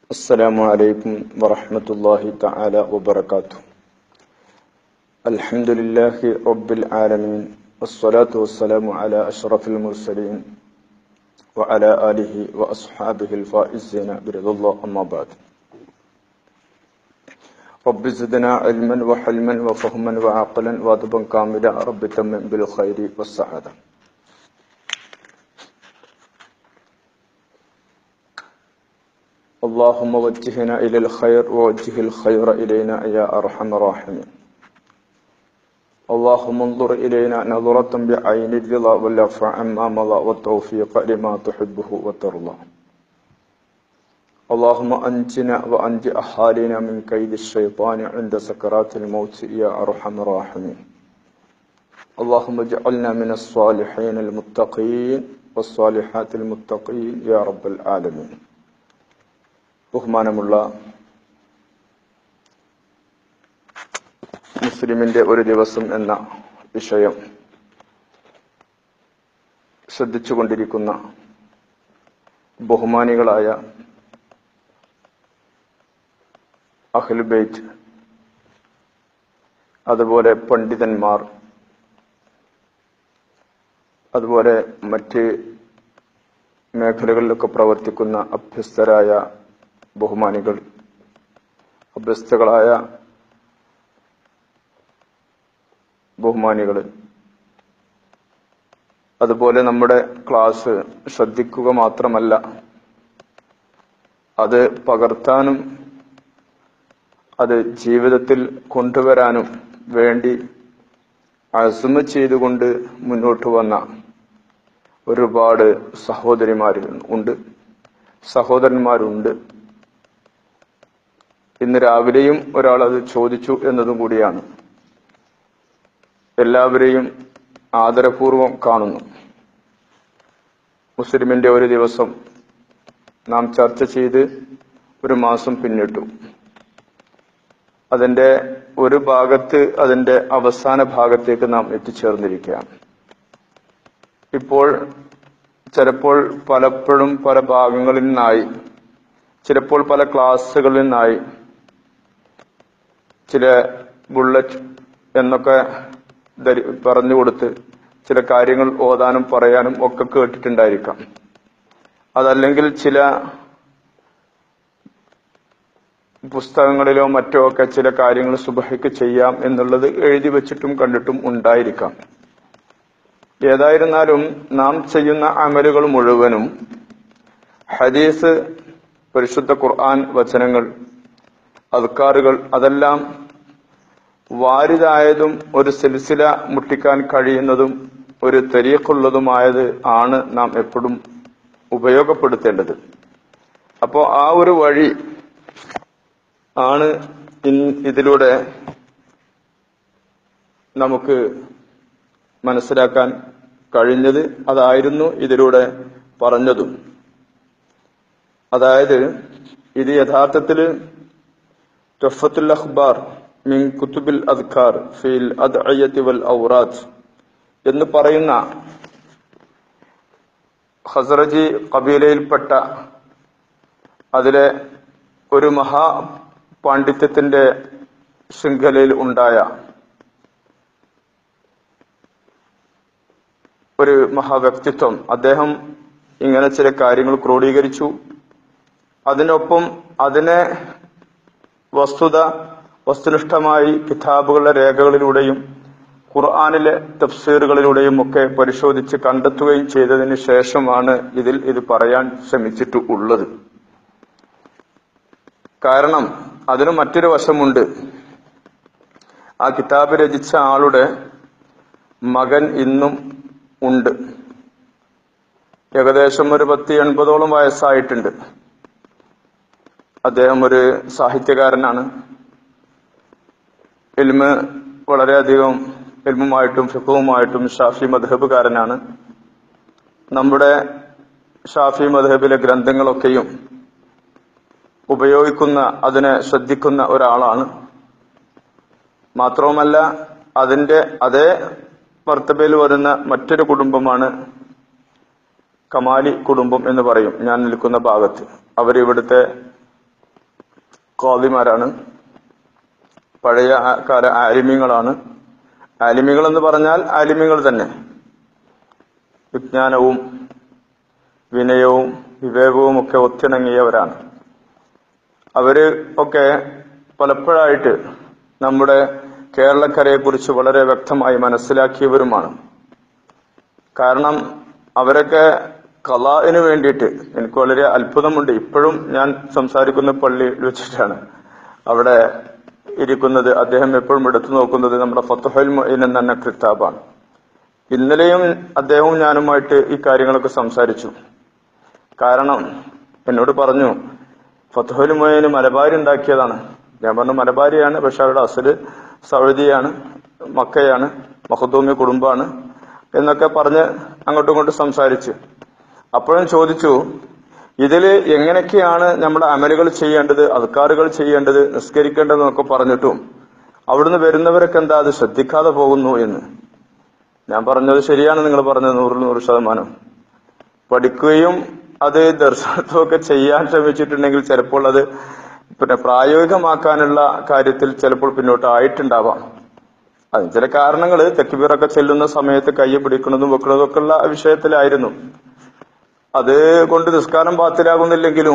السلام عليكم ورحمة الله تعالى وبركاته الحمد لله رب العالمين والصلاة والسلام على أشرف المرسلين وعلى آله وأصحابه الفائزين برضا الله أما بعد رب زدنا علما وحلما وفهما وعقلا وادبا كاملا رب تمم بالخير والسعادة اللهم وجهنا إلى الخير ووجه الخير إلينا يا أرحم الراحمين اللهم انظر إلينا نظرة بعين الرضا والعفو عما مضى والتوفيق لما تحبه وترضى اللهم أنجنا وأنج أحالنا من كيد الشيطان عند سكرات الموت يا أرحم الراحمين اللهم اجعلنا من الصالحين المتقين والصالحات المتقين يا رب العالمين ബഹുമാനമുള്ള മുസ്ലിമിന്റെ ഒരു ദിവസം എന്ന വിഷയം ശ്രദ്ധിച്ചുകൊണ്ടിരിക്കുന്ന ബഹുമാനികളായ അഹ്ലുബൈറ്റ് അതുപോലെ പണ്ഡിതന്മാർ അതുപോലെ മറ്റ് മേഖലകളിലൊക്കെ പ്രവർത്തിക്കുന്ന അഭ്യസ്തരായ ബഹുമാനികൾ അഭ്യസ്തകളായ ബഹുമാനികൾ അതുപോലെ നമ്മുടെ ക്ലാസ് ശ്രദ്ധിക്കുക മാത്രമല്ല അത് പകർത്താനും അത് ജീവിതത്തിൽ കൊണ്ടുവരാനും വേണ്ടി അസുമ ചെയ്തുകൊണ്ട് മുന്നോട്ട് വന്ന ഒരുപാട് സഹോദരിമാർ ഉണ്ട് സഹോദരന്മാരുണ്ട് ഇന്ന് രാവിലെയും ഒരാൾ അത് ചോദിച്ചു എന്നതും കൂടിയാണ് എല്ലാവരെയും ആദരപൂർവം കാണുന്നു മുസ്ലിമിന്റെ ഒരു ദിവസം നാം ചർച്ച ചെയ്ത് ഒരു മാസം പിന്നിട്ടു അതിന്റെ ഒരു ഭാഗത്ത് അതിന്റെ അവസാന ഭാഗത്തേക്ക് നാം എത്തിച്ചേർന്നിരിക്കുകയാണ് ഇപ്പോൾ ചിലപ്പോൾ പലപ്പോഴും പല ഭാഗങ്ങളിൽ നിന്നായി ചിലപ്പോൾ പല ക്ലാസ്സുകളിൽ നിന്നായി ചില ബുള്ളറ്റ് എന്നൊക്കെ പറഞ്ഞു കൊടുത്ത് ചില കാര്യങ്ങൾ ഓതാനും പറയാനും ഒക്കെ കേട്ടിട്ടുണ്ടായിരിക്കാം അതല്ലെങ്കിൽ ചില പുസ്തകങ്ങളിലോ മറ്റോ ഒക്കെ ചില കാര്യങ്ങൾ സുബഹയ്ക്ക് ചെയ്യാം എന്നുള്ളത് എഴുതി വെച്ചിട്ടും കണ്ടിട്ടും ഉണ്ടായിരിക്കാം ഏതായിരുന്നാലും നാം ചെയ്യുന്ന അമലുകൾ മുഴുവനും ഹദീസ് പരിശുദ്ധ ഖുർആൻ വചനങ്ങൾ അദ്കാറുകൾ അതെല്ലാം വാരിതായതും ഒരു സിൽസില മുട്ടിക്കാൻ കഴിയുന്നതും ഒരു തെരീഖുള്ളതുമായത് ആണ് നാം എപ്പോഴും ഉപയോഗപ്പെടുത്തേണ്ടത് അപ്പോൾ ആ ഒരു വഴി ആണ് ഇതിലൂടെ നമുക്ക് മനസ്സിലാക്കാൻ കഴിഞ്ഞത് അതായിരുന്നു ഇതിലൂടെ പറഞ്ഞതും അതായത് ഇത് യഥാർത്ഥത്തിൽ ടഫത്തുൽ അഖ്ബാർ മിൻ കുത്തുബിൽ അദ്ഖാർ ഫിൽ അദ്അയത്തി വൽ ഔറാത്ത് എന്ന് പറയുന്ന ഹസറജി കബീലയിൽപ്പെട്ട അതിലെ ഒരു മഹാ പാണ്ഡിത്യത്തിന്റെ ശൃംഖലയിൽ ഉണ്ടായ ഒരു മഹാവ്യക്തിത്വം അദ്ദേഹം ഇങ്ങനെ ചില കാര്യങ്ങൾ ക്രോഡീകരിച്ചു അതിനൊപ്പം അതിനെ വസ്തുത വസ്തുനിഷ്ഠമായി കിതാബുകളുടെ രേഖകളിലൂടെയും ഖുർആാനിലെ തഫ്സീറുകളിലൂടെയും ഒക്കെ പരിശോധിച്ച് കണ്ടെത്തുകയും ചെയ്തതിന് ശേഷമാണ് ഇതിൽ ഇത് പറയാൻ ശ്രമിച്ചിട്ട് ഉള്ളത് കാരണം അതിന് മറ്റൊരു വശമുണ്ട് ആ കിതാബ് രചിച്ച ആളുടെ മകൻ ഇന്നും ഉണ്ട് ഏകദേശം ഒരു പത്തി എൺപതോളം വയസ്സായിട്ടുണ്ട് അദ്ദേഹം ഒരു സാഹിത്യകാരനാണ് എൽമ് വളരെയധികം എൽമുമായിട്ടും ഫിഖുവുമായിട്ടും ഷാഫി മധബുകാരനാണ് നമ്മുടെ ഷാഫി മധബിലെ ഗ്രന്ഥങ്ങളൊക്കെയും ഉപയോഗിക്കുന്ന അതിനെ ശ്രദ്ധിക്കുന്ന ഒരാളാണ് മാത്രവുമല്ല അതിന്റെ അതേ മർത്തബയിൽ വരുന്ന മറ്റൊരു കുടുംബമാണ് കമാലി കുടുംബം എന്ന് പറയും ഞാൻ നിൽക്കുന്ന ഭാഗത്ത് അവരിവിടുത്തെ കോതിമാരാണ് പഴയ കാല ആലിമ്യങ്ങളാണ് ആലിമ്യങ്ങൾ എന്ന് പറഞ്ഞാൽ ആലിമ്യങ്ങൾ തന്നെ വിജ്ഞാനവും വിനയവും വിവേകവും ഒക്കെ ഒത്തിണങ്ങിയവരാണ് അവര് ഒക്കെ പലപ്പോഴായിട്ട് നമ്മുടെ കേരളക്കരയെക്കുറിച്ച് വളരെ വ്യക്തമായി മനസ്സിലാക്കിയവരുമാണ് കാരണം അവരൊക്കെ കലാവിന് വേണ്ടിയിട്ട് എനിക്ക് വളരെ അത്ഭുതമുണ്ട് ഇപ്പോഴും ഞാൻ സംസാരിക്കുന്ന പള്ളിയിൽ വെച്ചിട്ടാണ് അവിടെ ഇരിക്കുന്നത് അദ്ദേഹം എപ്പോഴും എടുത്തു നോക്കുന്നത് നമ്മുടെ ഫത്തുഹൽ മൊയ്ൻ എന്ന കിതാബാണ് ഇന്നലെയും അദ്ദേഹവും ഞാനുമായിട്ട് ഈ കാര്യങ്ങളൊക്കെ സംസാരിച്ചു കാരണം എന്നോട് പറഞ്ഞു ഫത്തുഹൽ മൊയ്ന് മലബാരി ഉണ്ടാക്കിയതാണ് ഞാൻ പറഞ്ഞു മലബാരിയാണ് പക്ഷെ അവരുടെ അസല് സൗദിയാണ് മക്കയാണ് മഹദൂമി കുടുംബമാണ് എന്നൊക്കെ പറഞ്ഞ് അങ്ങോട്ടും ഇങ്ങോട്ടും സംസാരിച്ച് അപ്പോഴും ചോദിച്ചു ഇതില് എങ്ങനെയൊക്കെയാണ് നമ്മുടെ അമലുകൾ ചെയ്യേണ്ടത് അധികാറുകൾ ചെയ്യേണ്ടത് നിസ്കരിക്കേണ്ടതെന്നൊക്കെ പറഞ്ഞിട്ടും അവിടുന്ന് വരുന്നവരൊക്കെ എന്താ അത് ശ്രദ്ധിക്കാതെ പോകുന്നു എന്ന് ഞാൻ പറഞ്ഞത് ശരിയാണ് നിങ്ങൾ പറഞ്ഞത് നൂറിൽ നൂറ് ശതമാനം പഠിക്കുകയും അത് ദർശനത്വമൊക്കെ ചെയ്യാൻ ശ്രമിച്ചിട്ടുണ്ടെങ്കിൽ ചിലപ്പോൾ അത് പിന്നെ പ്രായോഗികമാക്കാനുള്ള കാര്യത്തിൽ ചിലപ്പോൾ പിന്നോട്ട് ആയിട്ടുണ്ടാവാം അതിന് ചില കാരണങ്ങൾ തെക്കുബീറൊക്കെ ചെല്ലുന്ന സമയത്ത് കൈ പിടിക്കുന്നതും വെക്കുന്നതും ഒക്കെ ഉള്ള വിഷയത്തിലായിരുന്നു അത് കൊണ്ട് നിസ്കാരം ബാത്തിലാകുന്നില്ലെങ്കിലും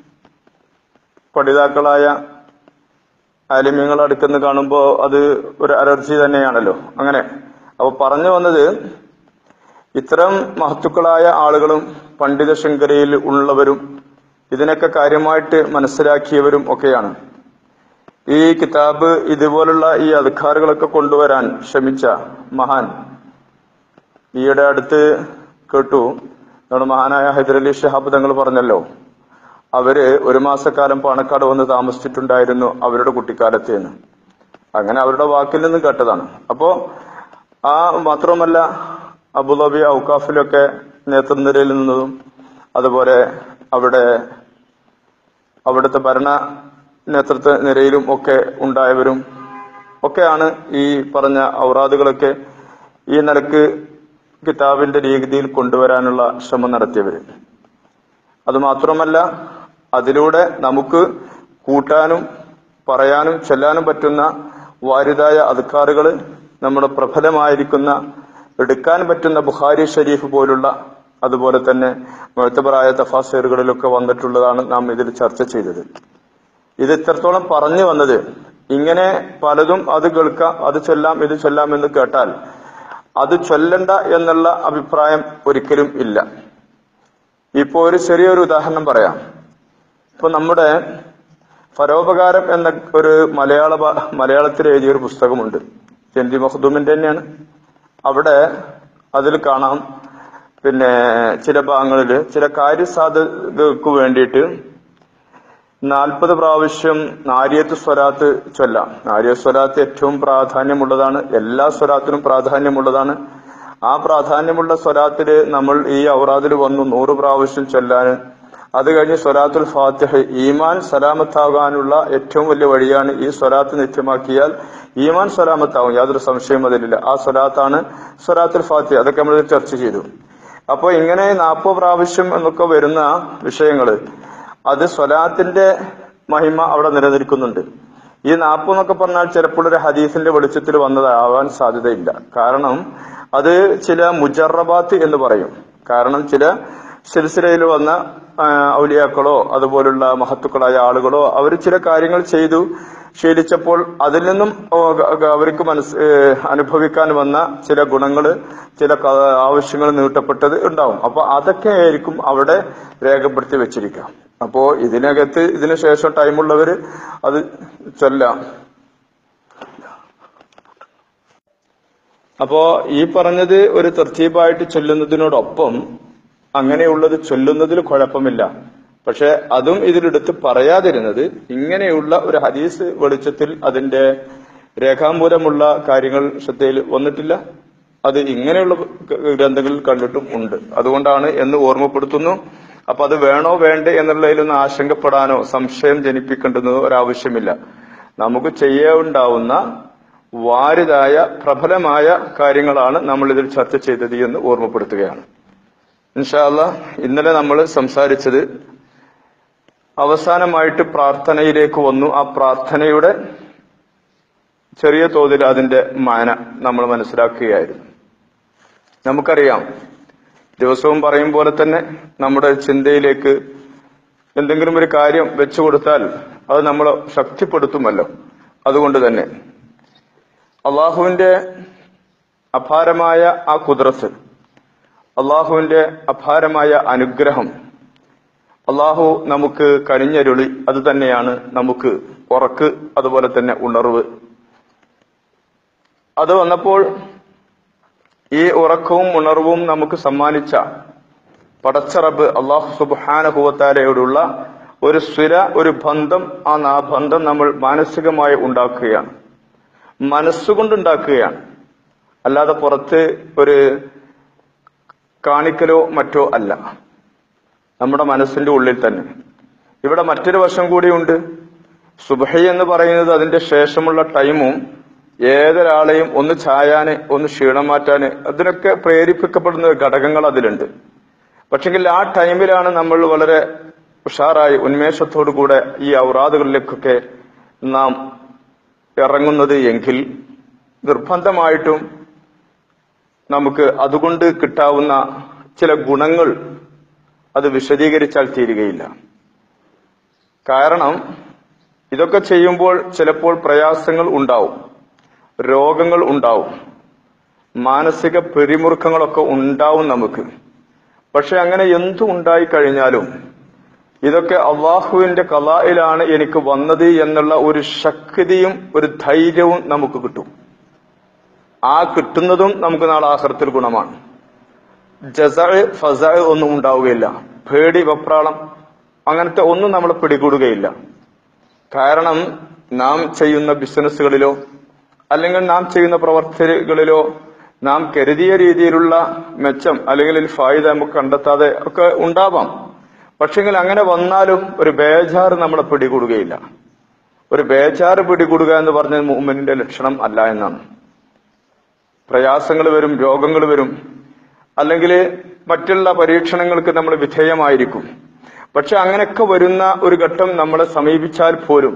പഠിതാക്കളായ ആലിമ്യങ്ങൾ അടുക്കുന്ന കാണുമ്പോൾ അത് ഒരു അലർജി തന്നെയാണല്ലോ അങ്ങനെ അപ്പൊ പറഞ്ഞു വന്നത് ഇത്തരം മഹത്തുക്കളായ ആളുകളും പണ്ഡിത ശൃംഖലയിൽ ഉള്ളവരും ഇതിനൊക്കെ കാര്യമായിട്ട് മനസ്സിലാക്കിയവരും ഒക്കെയാണ് ഈ കിതാബ് ഇതുപോലുള്ള ഈ അധികാറുകളൊക്കെ കൊണ്ടുവരാൻ ശ്രമിച്ച മഹാൻ ഈയിടെ അടുത്ത് കേട്ടു നമ്മുടെ മഹാനായ ഹൈദരലി ഷഹാബ് തങ്ങൾ പറഞ്ഞല്ലോ അവര് ഒരു മാസക്കാലം പാണക്കാട് വന്ന് താമസിച്ചിട്ടുണ്ടായിരുന്നു അവരുടെ കുട്ടിക്കാലത്ത് എന്ന് അങ്ങനെ അവരുടെ വാക്കിൽ നിന്നും കേട്ടതാണ് അപ്പോ ആ മാത്രമല്ല അബുദാബി ഔക്കാഫിലൊക്കെ നേതൃനിരയിൽ നിന്നതും അതുപോലെ അവിടെ അവിടുത്തെ ഭരണ നേതൃത്വ നിരയിലും ഒക്കെ ഉണ്ടായവരും ഒക്കെയാണ് ഈ പറഞ്ഞ ഔറാദുകളൊക്കെ ഈ നിലക്ക് കിതാബിന്റെ രീതിയിൽ കൊണ്ടുവരാനുള്ള ശ്രമം നടത്തിയവര് അത് മാത്രമല്ല അതിലൂടെ നമുക്ക് കൂട്ടാനും പറയാനും ചെല്ലാനും പറ്റുന്ന വാരിതായ അധികാറുകൾ നമ്മുടെ പ്രബലമായിരിക്കുന്ന എടുക്കാൻ പറ്റുന്ന ബുഖാരി ഷരീഫ് പോലുള്ള അതുപോലെ തന്നെ മുഴത്തബറായ തഫാസീറുകളിലൊക്കെ വന്നിട്ടുള്ളതാണ് നാം ഇതിൽ ചർച്ച ചെയ്തത് ഇത് ഇത്രത്തോളം പറഞ്ഞു വന്നത് ഇങ്ങനെ പലതും അത് കേൾക്കാം അത് ചൊല്ലാം ഇത് ചൊല്ലാം എന്ന് കേട്ടാൽ അത് ചൊല്ലണ്ട എന്നുള്ള അഭിപ്രായം ഒരിക്കലും ഇല്ല ഇപ്പോ ഒരു ചെറിയൊരു ഉദാഹരണം പറയാം ഇപ്പൊ നമ്മുടെ പരോപകാരം എന്ന ഒരു മലയാള ഭാ- മലയാളത്തിൽ എഴുതിയ ഒരു പുസ്തകമുണ്ട് ജന്തി മഖ്ദൂമിന്റെ തന്നെയാണ് അവിടെ അതിൽ കാണാം പിന്നെ ചില ഭാഗങ്ങളിൽ ചില കാര്യസാധകൾക്ക് വേണ്ടിയിട്ട് നാൽപ്പത് പ്രാവശ്യം നാരിയത്ത് സ്വരാത്ത് ചൊല്ലാം നാരിയ സ്വരാത്ത് ഏറ്റവും പ്രാധാന്യമുള്ളതാണ് എല്ലാ സ്വരാത്തിനും പ്രാധാന്യമുള്ളതാണ് ആ പ്രാധാന്യമുള്ള സ്വരാത്തില് നമ്മൾ ഈ ഔറാദിൽ വന്നു നൂറ് പ്രാവശ്യം ചൊല്ലാൻ അത് കഴിഞ്ഞ് സ്വലാത്തുൽ ഫാത്തിഹ ഈമാൻ സലാമത്താകാനുള്ള ഏറ്റവും വലിയ വഴിയാണ് ഈ സ്വലാത്ത് നിത്യമാക്കിയാൽ ഈമാൻ സലാമത്താവും യാതൊരു സംശയവും അതിലില്ല ആ സ്വലാത്താണ് സ്വലാത്തുൽ ഫാത്തിഹ അതൊക്കെ നമ്മൾ ചർച്ച ചെയ്തു അപ്പോൾ ഇങ്ങനെ നാൽപ്പത് പ്രാവശ്യം എന്നൊക്കെ വരുന്ന വിഷയങ്ങള് അത് സ്വലാത്തിന്റെ മഹിമ അവിടെ നിലനിൽക്കുന്നുണ്ട് ഈ നാപ്പ് എന്നൊക്കെ പറഞ്ഞാൽ ചിലപ്പോൾ ഒരു ഹദീസിന്റെ വെളിച്ചത്തിൽ വന്നതാവാൻ സാധ്യതയില്ല കാരണം അത് ചില മുജറബാത്ത് എന്ന് പറയും കാരണം ചില സിൽസിലയിൽ വന്ന ആ, ഔലിയാക്കളോ അതുപോലുള്ള മഹത്തുക്കളായ ആളുകളോ അവർ ചില കാര്യങ്ങൾ ചെയ്തു ശീലിച്ചപ്പോൾ അതിൽ നിന്നും ഓ, ഗ- ഗ- അവർക്ക് മനസ് ഏ, അനുഭവിക്കാൻ വന്ന ചില ഗുണങ്ങള് ചില ക- ആവശ്യങ്ങൾ നീട്ടപ്പെട്ടത് ഉണ്ടാവും അപ്പൊ അതൊക്കെ ആയിരിക്കും അവിടെ രേഖപ്പെടുത്തി വെച്ചിരിക്കാം അപ്പോ ഇതിനകത്ത് ഇതിനു ശേഷം ടൈമുള്ളവര് അത് ചൊല്ലാം അപ്പോ ഈ പറഞ്ഞത് ഒരു തർത്തീബായിട്ട് ചൊല്ലുന്നതിനോടൊപ്പം അങ്ങനെയുള്ളത് ചൊല്ലുന്നതിൽ കുഴപ്പമില്ല പക്ഷെ അതും ഇതിലെടുത്ത് പറയാതിരുന്നത് ഇങ്ങനെയുള്ള ഒരു ഹദീസ് വെളിച്ചത്തിൽ അതിന്റെ രേഖാമൂലമുള്ള കാര്യങ്ങൾ ശ്രദ്ധയിൽ വന്നിട്ടില്ല അത് ഇങ്ങനെയുള്ള ഗ്രന്ഥങ്ങളിൽ കണ്ടിട്ടും ഉണ്ട് അതുകൊണ്ടാണ് എന്ന് ഓർമ്മപ്പെടുത്തുന്നു അപ്പൊ അത് വേണോ വേണ്ടേ എന്നുള്ളതിലൊന്നും ആശങ്കപ്പെടാനോ സംശയം ജനിപ്പിക്കേണ്ടുന്നതോ ഒരാവശ്യമില്ല നമുക്ക് ചെയ്യാവുണ്ടാവുന്ന വാരിതായ പ്രബലമായ കാര്യങ്ങളാണ് നമ്മൾ ഇതിൽ ചർച്ച ചെയ്തത് എന്ന് ഓർമ്മപ്പെടുത്തുകയാണ് ഇൻഷാല്ല ഇന്നലെ നമ്മൾ സംസാരിച്ചത് അവസാനമായിട്ട് പ്രാർത്ഥനയിലേക്ക് വന്നു ആ പ്രാർത്ഥനയുടെ ചെറിയ തോതിൽ അതിന്റെ മാന നമ്മൾ മനസ്സിലാക്കുകയായിരുന്നു നമുക്കറിയാം ദിവസവും പറയും പോലെ തന്നെ നമ്മുടെ ചിന്തയിലേക്ക് എന്തെങ്കിലും ഒരു കാര്യം വെച്ചു കൊടുത്താൽ അത് നമ്മൾ ശക്തിപ്പെടുത്തുമല്ലോ അതുകൊണ്ട് തന്നെ അള്ളാഹുവിന്റെ അപാരമായ ആ കുതിരത്ത് അള്ളാഹുവിന്റെ അപാരമായ അനുഗ്രഹം അള്ളാഹു നമുക്ക് കനിഞ്ഞരുളി അത് തന്നെയാണ് നമുക്ക് ഉറക്ക് അതുപോലെ തന്നെ ഉണർവ് അത് വന്നപ്പോൾ ഈ ഉറക്കവും ഉണർവും നമുക്ക് സമ്മാനിച്ച പടച്ചറബ് അള്ളാഹു സുബാനഹുവത്താലയോടുള്ള ഒരു സ്ഥിര ഒരു ബന്ധം ആ നാ- ബന്ധം നമ്മൾ മാനസികമായി ഉണ്ടാക്കുകയാണ് മനസ്സുകൊണ്ടുണ്ടാക്കുകയാണ് അല്ലാതെ പുറത്ത് ഒരു കാണിക്കലോ മറ്റോ അല്ല നമ്മുടെ മനസ്സിന്റെ ഉള്ളിൽ തന്നെ ഇവിടെ മറ്റൊരു വശം കൂടിയുണ്ട് സുബഹി എന്ന് പറയുന്നത് അതിന്റെ ശേഷമുള്ള ടൈമും ഏതൊരാളെയും ഒന്ന് ചായാന് ഒന്ന് ക്ഷീണം മാറ്റാന് അതിനൊക്കെ പ്രേരിപ്പിക്കപ്പെടുന്ന ഘടകങ്ങൾ അതിലുണ്ട് പക്ഷെങ്കിൽ ആ ടൈമിലാണ് നമ്മൾ വളരെ ഉഷാറായി ഉന്മേഷത്തോടു കൂടെ ഈ ഔറാദുകളിലേക്കൊക്കെ നാം ഇറങ്ങുന്നത് എങ്കിൽ നിർബന്ധമായിട്ടും നമുക്ക് അതുകൊണ്ട് കിട്ടാവുന്ന ചില ഗുണങ്ങൾ അത് വിശദീകരിച്ചാൽ തീരുകയില്ല കാരണം ഇതൊക്കെ ചെയ്യുമ്പോൾ ചിലപ്പോൾ പ്രയാസങ്ങൾ ഉണ്ടാവും രോഗങ്ങൾ ഉണ്ടാവും മാനസിക പിരിമുറുക്കങ്ങളൊക്കെ ഉണ്ടാവും നമുക്ക് പക്ഷെ അങ്ങനെ എന്തു ഉണ്ടായി കഴിഞ്ഞാലും ഇതൊക്കെ അള്ളാഹുവിന്റെ കലായിലാണ് എനിക്ക് വന്നത് എന്നുള്ള ഒരു ശക്തിയും ഒരു ധൈര്യവും നമുക്ക് കിട്ടും ആ കിട്ടുന്നതും നമുക്ക് നാളെ ആഹ്റത്തിൽ ഗുണമാണ് ജസ ഫസ ഒന്നും ഉണ്ടാവുകയില്ല പേടി വെപ്രാളം അങ്ങനത്തെ ഒന്നും നമ്മളെ പിടികൂടുകയില്ല കാരണം നാം ചെയ്യുന്ന ബിസിനസ്സുകളിലോ അല്ലെങ്കിൽ നാം ചെയ്യുന്ന പ്രവർത്തനങ്ങളിലോ നാം കരുതിയ രീതിയിലുള്ള മെച്ചം അല്ലെങ്കിൽ ഫായിദ നമുക്ക് കണ്ടെത്താതെ ഒക്കെ ഉണ്ടാവാം പക്ഷെങ്കിൽ അങ്ങനെ വന്നാലും ഒരു ബേജാറ് നമ്മളെ പിടികൂടുകയില്ല ഒരു ബേജാറ് പിടികൂടുക എന്ന് പറഞ്ഞ മൂമെന്റിന്റെ ലക്ഷണം അല്ല എന്നാണ് പ്രയാസങ്ങൾ വരും രോഗങ്ങൾ വരും അല്ലെങ്കിൽ മറ്റുള്ള പരീക്ഷണങ്ങൾക്ക് നമ്മൾ വിധേയമായിരിക്കും പക്ഷെ അങ്ങനെയൊക്കെ വരുന്ന ഒരു ഘട്ടം നമ്മളെ സമീപിച്ചാൽ പോലും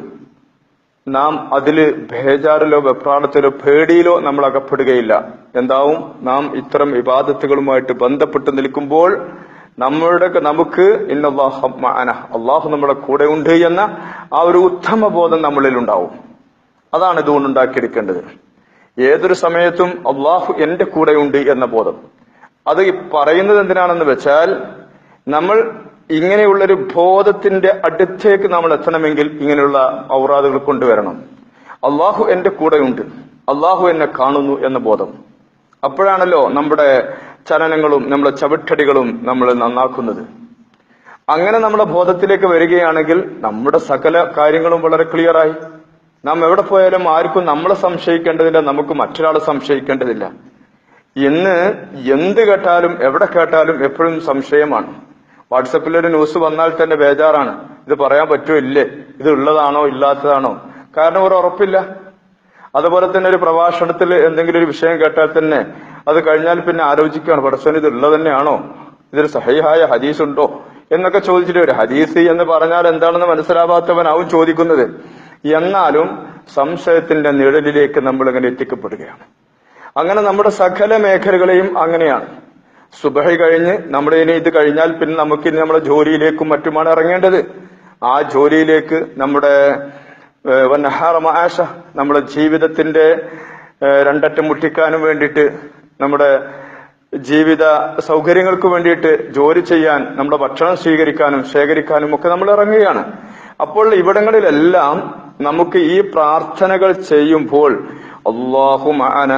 നാം അതില് ബേജാറിലോ വെപ്രാളത്തിലോ പേടിയിലോ നമ്മൾ അകപ്പെടുകയില്ല എന്താവും നാം ഇത്തരം വിവാദത്തുകളുമായിട്ട് ബന്ധപ്പെട്ട് നിൽക്കുമ്പോൾ നമ്മളുടെ നമുക്ക് ഇന്നല്ലാഹു മഅന അള്ളാഹു നമ്മുടെ കൂടെ ഉണ്ട് എന്ന ആ ഒരു ഉത്തമ ബോധം നമ്മളിൽ ഉണ്ടാവും അതാണ് ഇതുകൊണ്ട് ഉണ്ടാക്കിയെടുക്കേണ്ടത് ഏതൊരു സമയത്തും അള്ളാഹു എന്റെ കൂടെയുണ്ട് എന്ന ബോധം അത് ഈ പറയുന്നത് എന്തിനാണെന്ന് വെച്ചാൽ നമ്മൾ ഇങ്ങനെയുള്ളൊരു ബോധത്തിന്റെ അടുത്തേക്ക് നമ്മൾ എത്തണമെങ്കിൽ ഇങ്ങനെയുള്ള ഔറാദുകൾ കൊണ്ടുവരണം അള്ളാഹു എന്റെ കൂടെയുണ്ട് അള്ളാഹു എന്നെ കാണുന്നു എന്ന ബോധം അപ്പോഴാണല്ലോ നമ്മുടെ ചലനങ്ങളും നമ്മുടെ ചവിട്ടടികളും നമ്മൾ നന്നാക്കുന്നത് അങ്ങനെ നമ്മുടെ ബോധത്തിലേക്ക് വരികയാണെങ്കിൽ നമ്മുടെ സകല കാര്യങ്ങളും വളരെ ക്ലിയറായി നാം എവിടെ പോയാലും ആർക്കും നമ്മളെ സംശയിക്കേണ്ടതില്ല നമുക്ക് മറ്റൊരാളെ സംശയിക്കേണ്ടതില്ല ഇന്ന് എന്ത് കേട്ടാലും എവിടെ കേട്ടാലും എപ്പോഴും സംശയമാണ് വാട്സപ്പിൽ ഒരു ന്യൂസ് വന്നാൽ തന്നെ ബേജാറാണ് ഇത് പറയാൻ പറ്റുമോ ഇല്ലേ ഇത് ഉള്ളതാണോ ഇല്ലാത്തതാണോ കാരണം ഒരു ഉറപ്പില്ല അതുപോലെ തന്നെ ഒരു പ്രഭാഷണത്തിൽ എന്തെങ്കിലും ഒരു വിഷയം കേട്ടാൽ തന്നെ അത് കഴിഞ്ഞാൽ പിന്നെ ആലോചിക്കുകയാണ് പടച്ചവൻ ഇത് ഉള്ളത് തന്നെയാണോ ഇതൊരു സഹിഹായ ഹദീസ് ഉണ്ടോ എന്നൊക്കെ ചോദിച്ചിട്ട് ഒരു ഹദീസ് എന്ന് പറഞ്ഞാൽ എന്താണെന്ന് മനസ്സിലാവാത്തവനാവും ചോദിക്കുന്നത് എന്നാലും സംശയത്തിന്റെ നിഴലിലേക്ക് നമ്മൾ ഇങ്ങനെ എത്തിക്കപ്പെടുകയാണ് അങ്ങനെ നമ്മുടെ സകല മേഖലകളെയും അങ്ങനെയാണ് സുബഹി കഴിഞ്ഞ് നമ്മുടെ ഇനി ഇത് കഴിഞ്ഞാൽ പിന്നെ നമുക്ക് ഇനി നമ്മുടെ ജോലിയിലേക്കും മറ്റുമാണ് ഇറങ്ങേണ്ടത് ആ ജോലിയിലേക്ക് നമ്മുടെ ഏഹ്, വന്നഹാറ മആശ നമ്മുടെ ജീവിതത്തിന്റെ ഏഹ്, രണ്ടറ്റം മുട്ടിക്കാനും വേണ്ടിയിട്ട് നമ്മുടെ ജീവിത സൗകര്യങ്ങൾക്ക് വേണ്ടിയിട്ട് ജോലി ചെയ്യാൻ നമ്മുടെ ഭക്ഷണം സ്വീകരിക്കാനും ശേഖരിക്കാനും ഒക്കെ നമ്മൾ ഇറങ്ങുകയാണ് അപ്പോൾ ഇവിടങ്ങളിലെല്ലാം നമുക്ക് ഈ പ്രാർത്ഥനകൾ ചെയ്യുമ്പോൾ അള്ളാഹു മഅന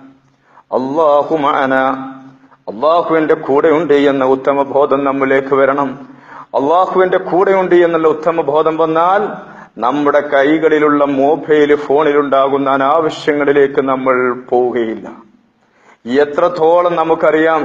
അള്ളാഹു മഅന അള്ളാഹുവിന്റെ കൂടെയുണ്ട് എന്ന ഉത്തമ ബോധം നമ്മിലേക്ക് വരണം അള്ളാഹുവിന്റെ കൂടെയുണ്ട് എന്നുള്ള ഉത്തമ ബോധം വന്നാൽ നമ്മുടെ കൈകളിലുള്ള മൊബൈൽ ഫോണിലുണ്ടാകുന്ന അനാവശ്യങ്ങളിലേക്ക് നമ്മൾ പോവുകയില്ല എത്രത്തോളം നമുക്കറിയാം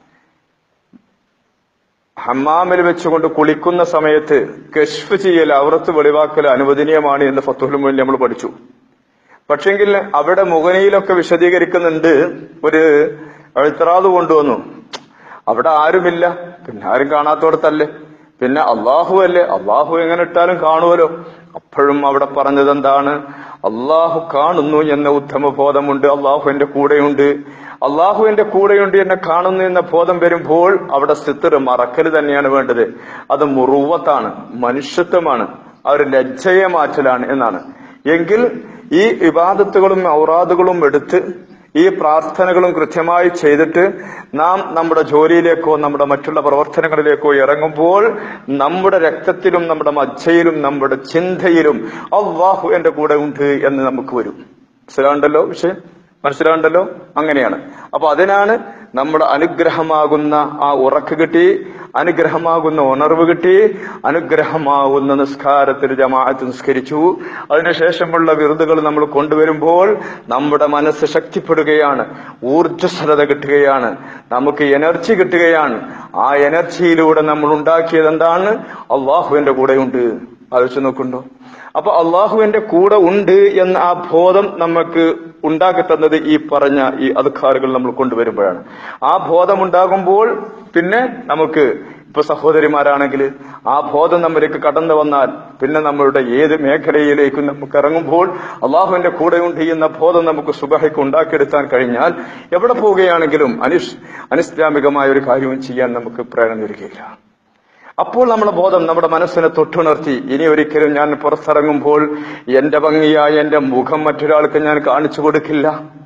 ഹമ്മാമിൽ വെച്ചുകൊണ്ട് കുളിക്കുന്ന സമയത്ത് കഷ്ഫ് ചെയ്യൽ അവറത്ത് വെളിവാക്കൽ അനുവദനീയമാണ് എന്ന് ഫത്തുൽ മുന്നിൽ നമ്മൾ പഠിച്ചു പക്ഷെങ്കിൽ അവിടെ മുഖനയിലൊക്കെ വിശദീകരിക്കുന്നുണ്ട് ഒരു എഴുത്തറാത് കൊണ്ടുവന്നു അവിടെ ആരുമില്ല പിന്നെ ആരും കാണാത്തോടത്തല്ലേ പിന്നെ അള്ളാഹു അല്ലേ അള്ളാഹു എങ്ങനെ ഇട്ടാലും കാണുമല്ലോ അപ്പോഴും അവിടെ പറഞ്ഞത് എന്താണ് അള്ളാഹു കാണുന്നു എന്ന ഉത്തമ ബോധമുണ്ട് അള്ളാഹു എന്റെ കൂടെയുണ്ട് അള്ളാഹു എന്റെ കൂടെയുണ്ട് എന്നെ കാണുന്നു എന്ന ബോധം വരുമ്പോൾ അവിടെ സിത്തർ മറക്കൽ തന്നെയാണ് വേണ്ടത് അത് മുറുവത്താണ് മനുഷ്യത്വമാണ് ആ ഒരു ലജ്ജയെ മാറ്റലാണ് എന്നാണ് എങ്കിൽ ഈ ഇബാദത്തുകളും ഔറാദുകളും എടുത്ത് ഈ പ്രാർത്ഥനകളും കൃത്യമായി ചെയ്തിട്ട് നാം നമ്മുടെ ജോലിയിലേക്കോ നമ്മുടെ മറ്റുള്ള പ്രവർത്തനങ്ങളിലേക്കോ ഇറങ്ങുമ്പോൾ നമ്മുടെ രക്തത്തിലും നമ്മുടെ മജ്ജയിലും നമ്മുടെ ചിന്തയിലും അള്ളാഹു എന്റെ കൂടെ ഉണ്ട് എന്ന് നമുക്ക് വരും മനസ്സിലാണ്ടല്ലോ വിഷയം മനസ്സിലാണ്ടല്ലോ അങ്ങനെയാണ് അപ്പൊ അതിനാണ് നമ്മുടെ അനുഗ്രഹമാകുന്ന ആ ഉറക്ക് കിട്ടി അനുഗ്രഹമാകുന്ന ഉണർവ് കിട്ടി അനുഗ്രഹമാകുന്ന നിസ്കാരത്തിൽ ജമാഅത്ത് നിസ്കരിച്ചു അതിനുശേഷമുള്ള വിരുദുകൾ നമ്മൾ കൊണ്ടുവരുമ്പോൾ നമ്മുടെ മനസ്സ് ശക്തിപ്പെടുകയാണ് ഊർജ്ജസ്വലത കിട്ടുകയാണ് നമുക്ക് എനർജി കിട്ടുകയാണ് ആ എനർജിയിലൂടെ നമ്മൾ ഉണ്ടാക്കിയത് എന്താണ് അള്ളാഹുവിന്റെ കൂടെയുണ്ട് ആലോചിച്ച് നോക്കുന്നുണ്ടോ അപ്പൊ അള്ളാഹുവിന്റെ കൂടെ ഉണ്ട് എന്ന ആ ബോധം നമുക്ക് ഉണ്ടാക്കി തന്നത് ഈ പറഞ്ഞ ഈ അധികാറുകൾ നമ്മൾ കൊണ്ടുവരുമ്പോഴാണ് ആ ബോധം ഉണ്ടാകുമ്പോൾ പിന്നെ നമുക്ക് ഇപ്പൊ സഹോദരിമാരാണെങ്കിൽ ആ ബോധം നമ്മിലേക്ക് കടന്നു വന്നാൽ പിന്നെ നമ്മളുടെ ഏത് മേഖലയിലേക്കും നമുക്ക് ഇറങ്ങുമ്പോൾ അള്ളാഹുവിന്റെ കൂടെയുണ്ട് എന്ന ബോധം നമുക്ക് സുബഹയ്ക്ക് ഉണ്ടാക്കിയെടുക്കാൻ കഴിഞ്ഞാൽ എവിടെ പോവുകയാണെങ്കിലും അനിഷ് അനിസ്ലാമികമായ ഒരു കാര്യവും ചെയ്യാൻ നമുക്ക് പ്രേരണ വരികയില്ല അപ്പോൾ നമ്മുടെ ബോധം നമ്മുടെ മനസ്സിനെ തൊട്ടുണർത്തി ഇനി ഒരിക്കലും ഞാൻ പുറത്തിറങ്ങുമ്പോൾ എന്റെ ഭംഗിയായ എന്റെ മുഖം മറ്റൊരാൾക്ക് ഞാൻ കാണിച്ചു കൊടുക്കില്ല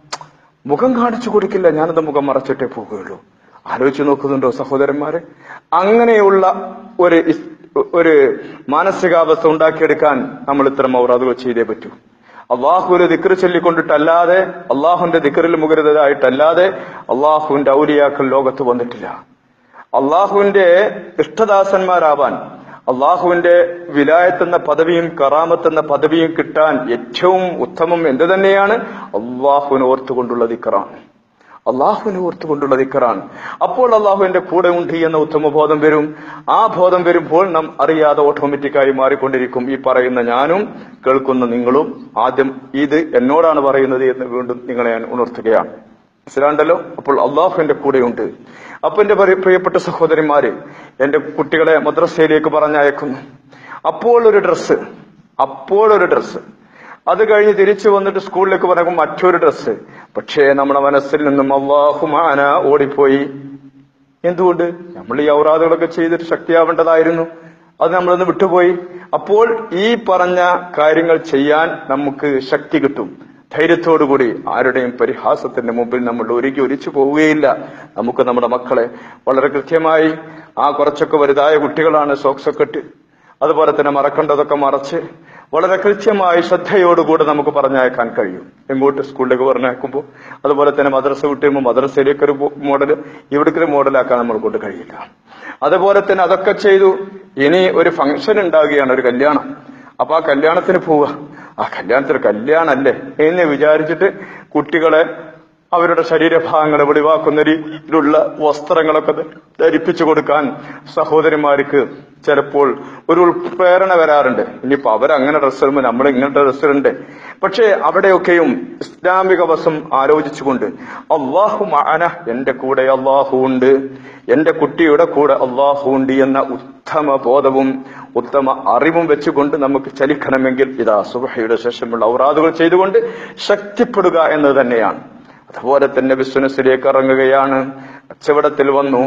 മുഖം കാണിച്ചു കൊടുക്കില്ല ഞാനത് മുഖം മറച്ചിട്ടേ പോകുകയുള്ളൂ ആലോചിച്ച് നോക്കുന്നുണ്ടോ സഹോദരന്മാരെ അങ്ങനെയുള്ള ഒരു ഇസ്- ഒരു മാനസികാവസ്ഥ ഉണ്ടാക്കിയെടുക്കാൻ നമ്മൾ ഇത്തരം ഔറാദുകൾ ചെയ്തേ പറ്റൂ അള്ളാഹു ഒരു ദിക്കർ ചൊല്ലിക്കൊണ്ടിട്ടല്ലാതെ അള്ളാഹുവിന്റെ ദിക്കറിൽ മുഖരിതരായിട്ടല്ലാതെ അള്ളാഹുവിന്റെ ഔലിയാക്കൾ ലോകത്ത് വന്നിട്ടില്ല അള്ളാഹുവിന്റെ ഇഷ്ടദാസന്മാരാവാൻ അള്ളാഹുവിന്റെ വിലായത്ത് എന്ന പദവിയും കറാമത്ത് എന്ന പദവിയും കിട്ടാൻ ഏറ്റവും ഉത്തമം എന്ത് തന്നെയാണ് അള്ളാഹുവിനെ ഓർത്തുകൊണ്ടുള്ള ദിക്കറാണ് അള്ളാഹുവിനെ ഓർത്തുകൊണ്ടുള്ള ദിക്കറാണ് അപ്പോൾ അള്ളാഹുവിന്റെ കൂടെ ഉണ്ട് എന്ന ഉത്തമ ബോധം വരും ആ ബോധം വരുമ്പോൾ നാം അറിയാതെ ഓട്ടോമാറ്റിക്കായി മാറിക്കൊണ്ടിരിക്കും ഈ പറയുന്ന ഞാനും കേൾക്കുന്ന നിങ്ങളും ആദ്യം ഇത് എന്നോടാണ് പറയുന്നത് എന്ന് വീണ്ടും നിങ്ങളെ ഞാൻ ഉണർത്തുകയാണ് മനസ്സിലാണ്ടല്ലോ അപ്പോൾ അള്ളാഹുവിന്റെ കൂടെയുണ്ട് അപ്പൊ എന്റെ പ്രിയ- പ്രിയപ്പെട്ട സഹോദരിമാര് എന്റെ കുട്ടികളെ മദ്രസയിലേക്ക് പറഞ്ഞയക്കുന്നു അപ്പോൾ ഒരു ഡ്രസ്സ് അപ്പോൾ ഒരു ഡ്രസ്സ് അത് കഴിഞ്ഞ് തിരിച്ചു വന്നിട്ട് സ്കൂളിലേക്ക് പറയുമ്പോൾ മറ്റൊരു ഡ്രസ്സ് പക്ഷേ നമ്മുടെ മനസ്സിൽ നിന്നും അള്ളാഹുമാന ഓടിപ്പോയി എന്തുകൊണ്ട് നമ്മൾ ഈ ഔറാദുകളൊക്കെ ചെയ്തിട്ട് ശക്തിയാവേണ്ടതായിരുന്നു അത് നമ്മളൊന്ന് വിട്ടുപോയി അപ്പോൾ ഈ പറഞ്ഞ കാര്യങ്ങൾ ചെയ്യാൻ നമുക്ക് ശക്തി കിട്ടും ധൈര്യത്തോടുകൂടി ആരുടെയും പരിഹാസത്തിന്റെ മുമ്പിൽ നമ്മൾ ഒരുക്കി ഒരിച്ചു പോവുകയില്ല നമുക്ക് നമ്മുടെ മക്കളെ വളരെ കൃത്യമായി ആ കുറച്ചൊക്കെ വലുതായ കുട്ടികളാണ് സോക്സൊക്കെ ഇട്ട് അതുപോലെ തന്നെ മറക്കേണ്ടതൊക്കെ മറച്ച് വളരെ കൃത്യമായി ശ്രദ്ധയോടുകൂടെ നമുക്ക് പറഞ്ഞയക്കാൻ കഴിയും എങ്ങോട്ട് സ്കൂളിലേക്ക് പറഞ്ഞയക്കുമ്പോൾ അതുപോലെ തന്നെ മദ്രസ വിട്ടുമ്പോൾ മദ്രസയിലേക്ക് ഒരു മോഡൽ ഇവിടേക്ക് ഒരു മോഡലാക്കാൻ നമ്മൾ കൊണ്ട് കഴിയില്ല അതുപോലെ തന്നെ അതൊക്കെ ചെയ്തു ഇനി ഒരു ഫംഗ്ഷൻ ഉണ്ടാകുകയാണ് ഒരു കല്യാണം അപ്പൊ ആ കല്യാണത്തിന് പോവുക ആ കല്യാണത്തിന് കല്യാണല്ലേ എന്ന് വിചാരിച്ചിട്ട് കുട്ടികളെ അവരുടെ ശരീരഭാഗങ്ങളെ വെളിവാക്കുന്ന രീതിയിലുള്ള വസ്ത്രങ്ങളൊക്കെ ധ- ധരിപ്പിച്ചു കൊടുക്കാൻ സഹോദരിമാർക്ക് ചിലപ്പോൾ ഒരു ഉൾപ്രേരണ വരാറുണ്ട് ഇനിയിപ്പോ അവരങ്ങനെ ഡ്രസ്സ് ഇടുമ്പോൾ നമ്മൾ ഇങ്ങനത്തെ ഡ്രസ്സ് ഇടണ്ടേ പക്ഷേ അവിടെയൊക്കെയും ഇസ്ലാമിക വശം ആലോചിച്ചുകൊണ്ട് അള്ളാഹു മാന എന്റെ കൂടെ അള്ളാഹു ഉണ്ട് എന്റെ കുട്ടിയുടെ കൂടെ അള്ളാഹു ഉണ്ട് എന്ന ഉത്തമ ബോധവും ഉത്തമ അറിവും വെച്ചുകൊണ്ട് നമുക്ക് ചലിക്കണമെങ്കിൽ ഇതാ സുബഹയുടെ ശേഷമുള്ള ഔറാദുകൾ ചെയ്തുകൊണ്ട് ശക്തിപ്പെടുക എന്നത് തന്നെയാണ് അതുപോലെ തന്നെ ബിസിനസ്സിലേക്ക് ഇറങ്ങുകയാണ് കച്ചവടത്തിൽ വന്നു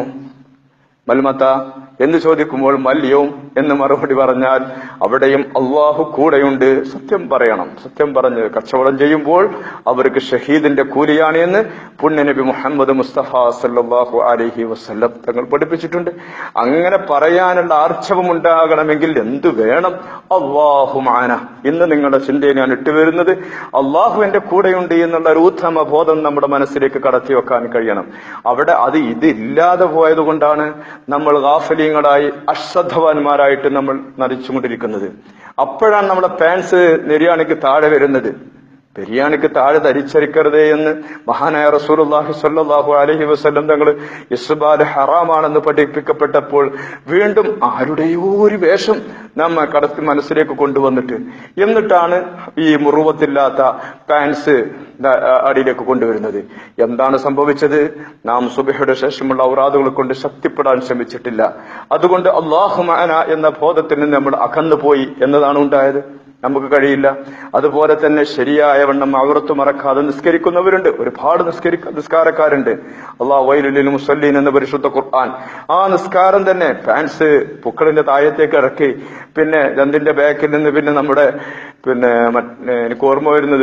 മൽമത്ത എന്ന് ചോദിക്കുമ്പോൾ മല്യവും എന്ന് മറുപടി പറഞ്ഞാൽ അവിടെയും അള്ളാഹു കൂടെയുണ്ട് സത്യം പറയണം സത്യം പറഞ്ഞ് കച്ചവടം ചെയ്യുമ്പോൾ അവർക്ക് ഷഹീദിന്റെ കൂലിയാണ് എന്ന് പുണ്യനബി മുഹമ്മദ് മുസ്തഫ സല്ലാഹു അലഹി വസ്ല്ലം തങ്ങൾ പഠിപ്പിച്ചിട്ടുണ്ട് അങ്ങനെ പറയാനുള്ള ആർച്ചവം ഉണ്ടാകണമെങ്കിൽ എന്തു വേണം അള്ളാഹു മാന ഇന്ന് നിങ്ങളുടെ ചിന്തയെ ഞാൻ ഇട്ടുവരുന്നത് അള്ളാഹു എന്റെ കൂടെയുണ്ട് എന്നുള്ള ഒരു ഉത്തമ ബോധം നമ്മുടെ മനസ്സിലേക്ക് കടത്തി വെക്കാൻ കഴിയണം അവിടെ അത് ഇതില്ലാതെ പോയത് കൊണ്ടാണ് നമ്മൾ ഗാഫലീങ്ങളായി അശ്രദ്ധവാന്മാരായിട്ട് നമ്മൾ നരിച്ചുകൊണ്ടിരിക്കുന്നത് അപ്പോഴാണ് നമ്മുടെ പാൻസ് നെര്യാണിക്ക് താഴെ വരുന്നത് ബിരിയാണിക്ക് താഴെ ധരിച്ചരിക്കരുതേ എന്ന് മഹാനായ റസൂലുള്ളാഹി സ്വല്ലല്ലാഹു അലൈഹി വസല്ലം തങ്ങൾ ഇസ്ബാൽ ഹറാമാണെന്ന് പഠിപ്പിക്കപ്പെട്ടപ്പോൾ വീണ്ടും ആരുടെയോ ഒരു വേഷം നമ്മ കടത്തി മനസ്സിലേക്ക് കൊണ്ടുവന്നിട്ട് എന്നിട്ടാണ് ഈ മുറിവത്തില്ലാത്ത പാൻസ് അടിയിലേക്ക് കൊണ്ടുവരുന്നത് എന്താണ് സംഭവിച്ചത് നാം സുബഹയുടെ ശേഷമുള്ള ഔറാദുകൾ കൊണ്ട് ശക്തിപ്പെടാൻ ശ്രമിച്ചിട്ടില്ല അതുകൊണ്ട് അള്ളാഹുമാന എന്ന ബോധത്തിൽ നിന്ന് നമ്മൾ അകന്നുപോയി എന്നതാണ് ഉണ്ടായത് നമുക്ക് കഴിയില്ല അതുപോലെ തന്നെ ശരിയായ വണ്ണം അവർത്ത് മറക്കാതെ നിസ്കരിക്കുന്നവരുണ്ട് ഒരുപാട് നിസ്കരിക്ക നിസ്കാരക്കാരുണ്ട് അള്ളാഹ് വൈലുലിൽ മുസല്ലീൻ എന്ന പരിശുദ്ധ ഖുർആൻ ആ നിസ്കാരം തന്നെ പാൻസ് പുക്കളിന്റെ താഴത്തേക്ക് ഇറക്കി പിന്നെ രണ്ടിന്റെ ബാക്കിൽ നിന്ന് പിന്നെ നമ്മുടെ പിന്നെ മറ്റ് എനിക്ക് ഓർമ്മ വരുന്നത്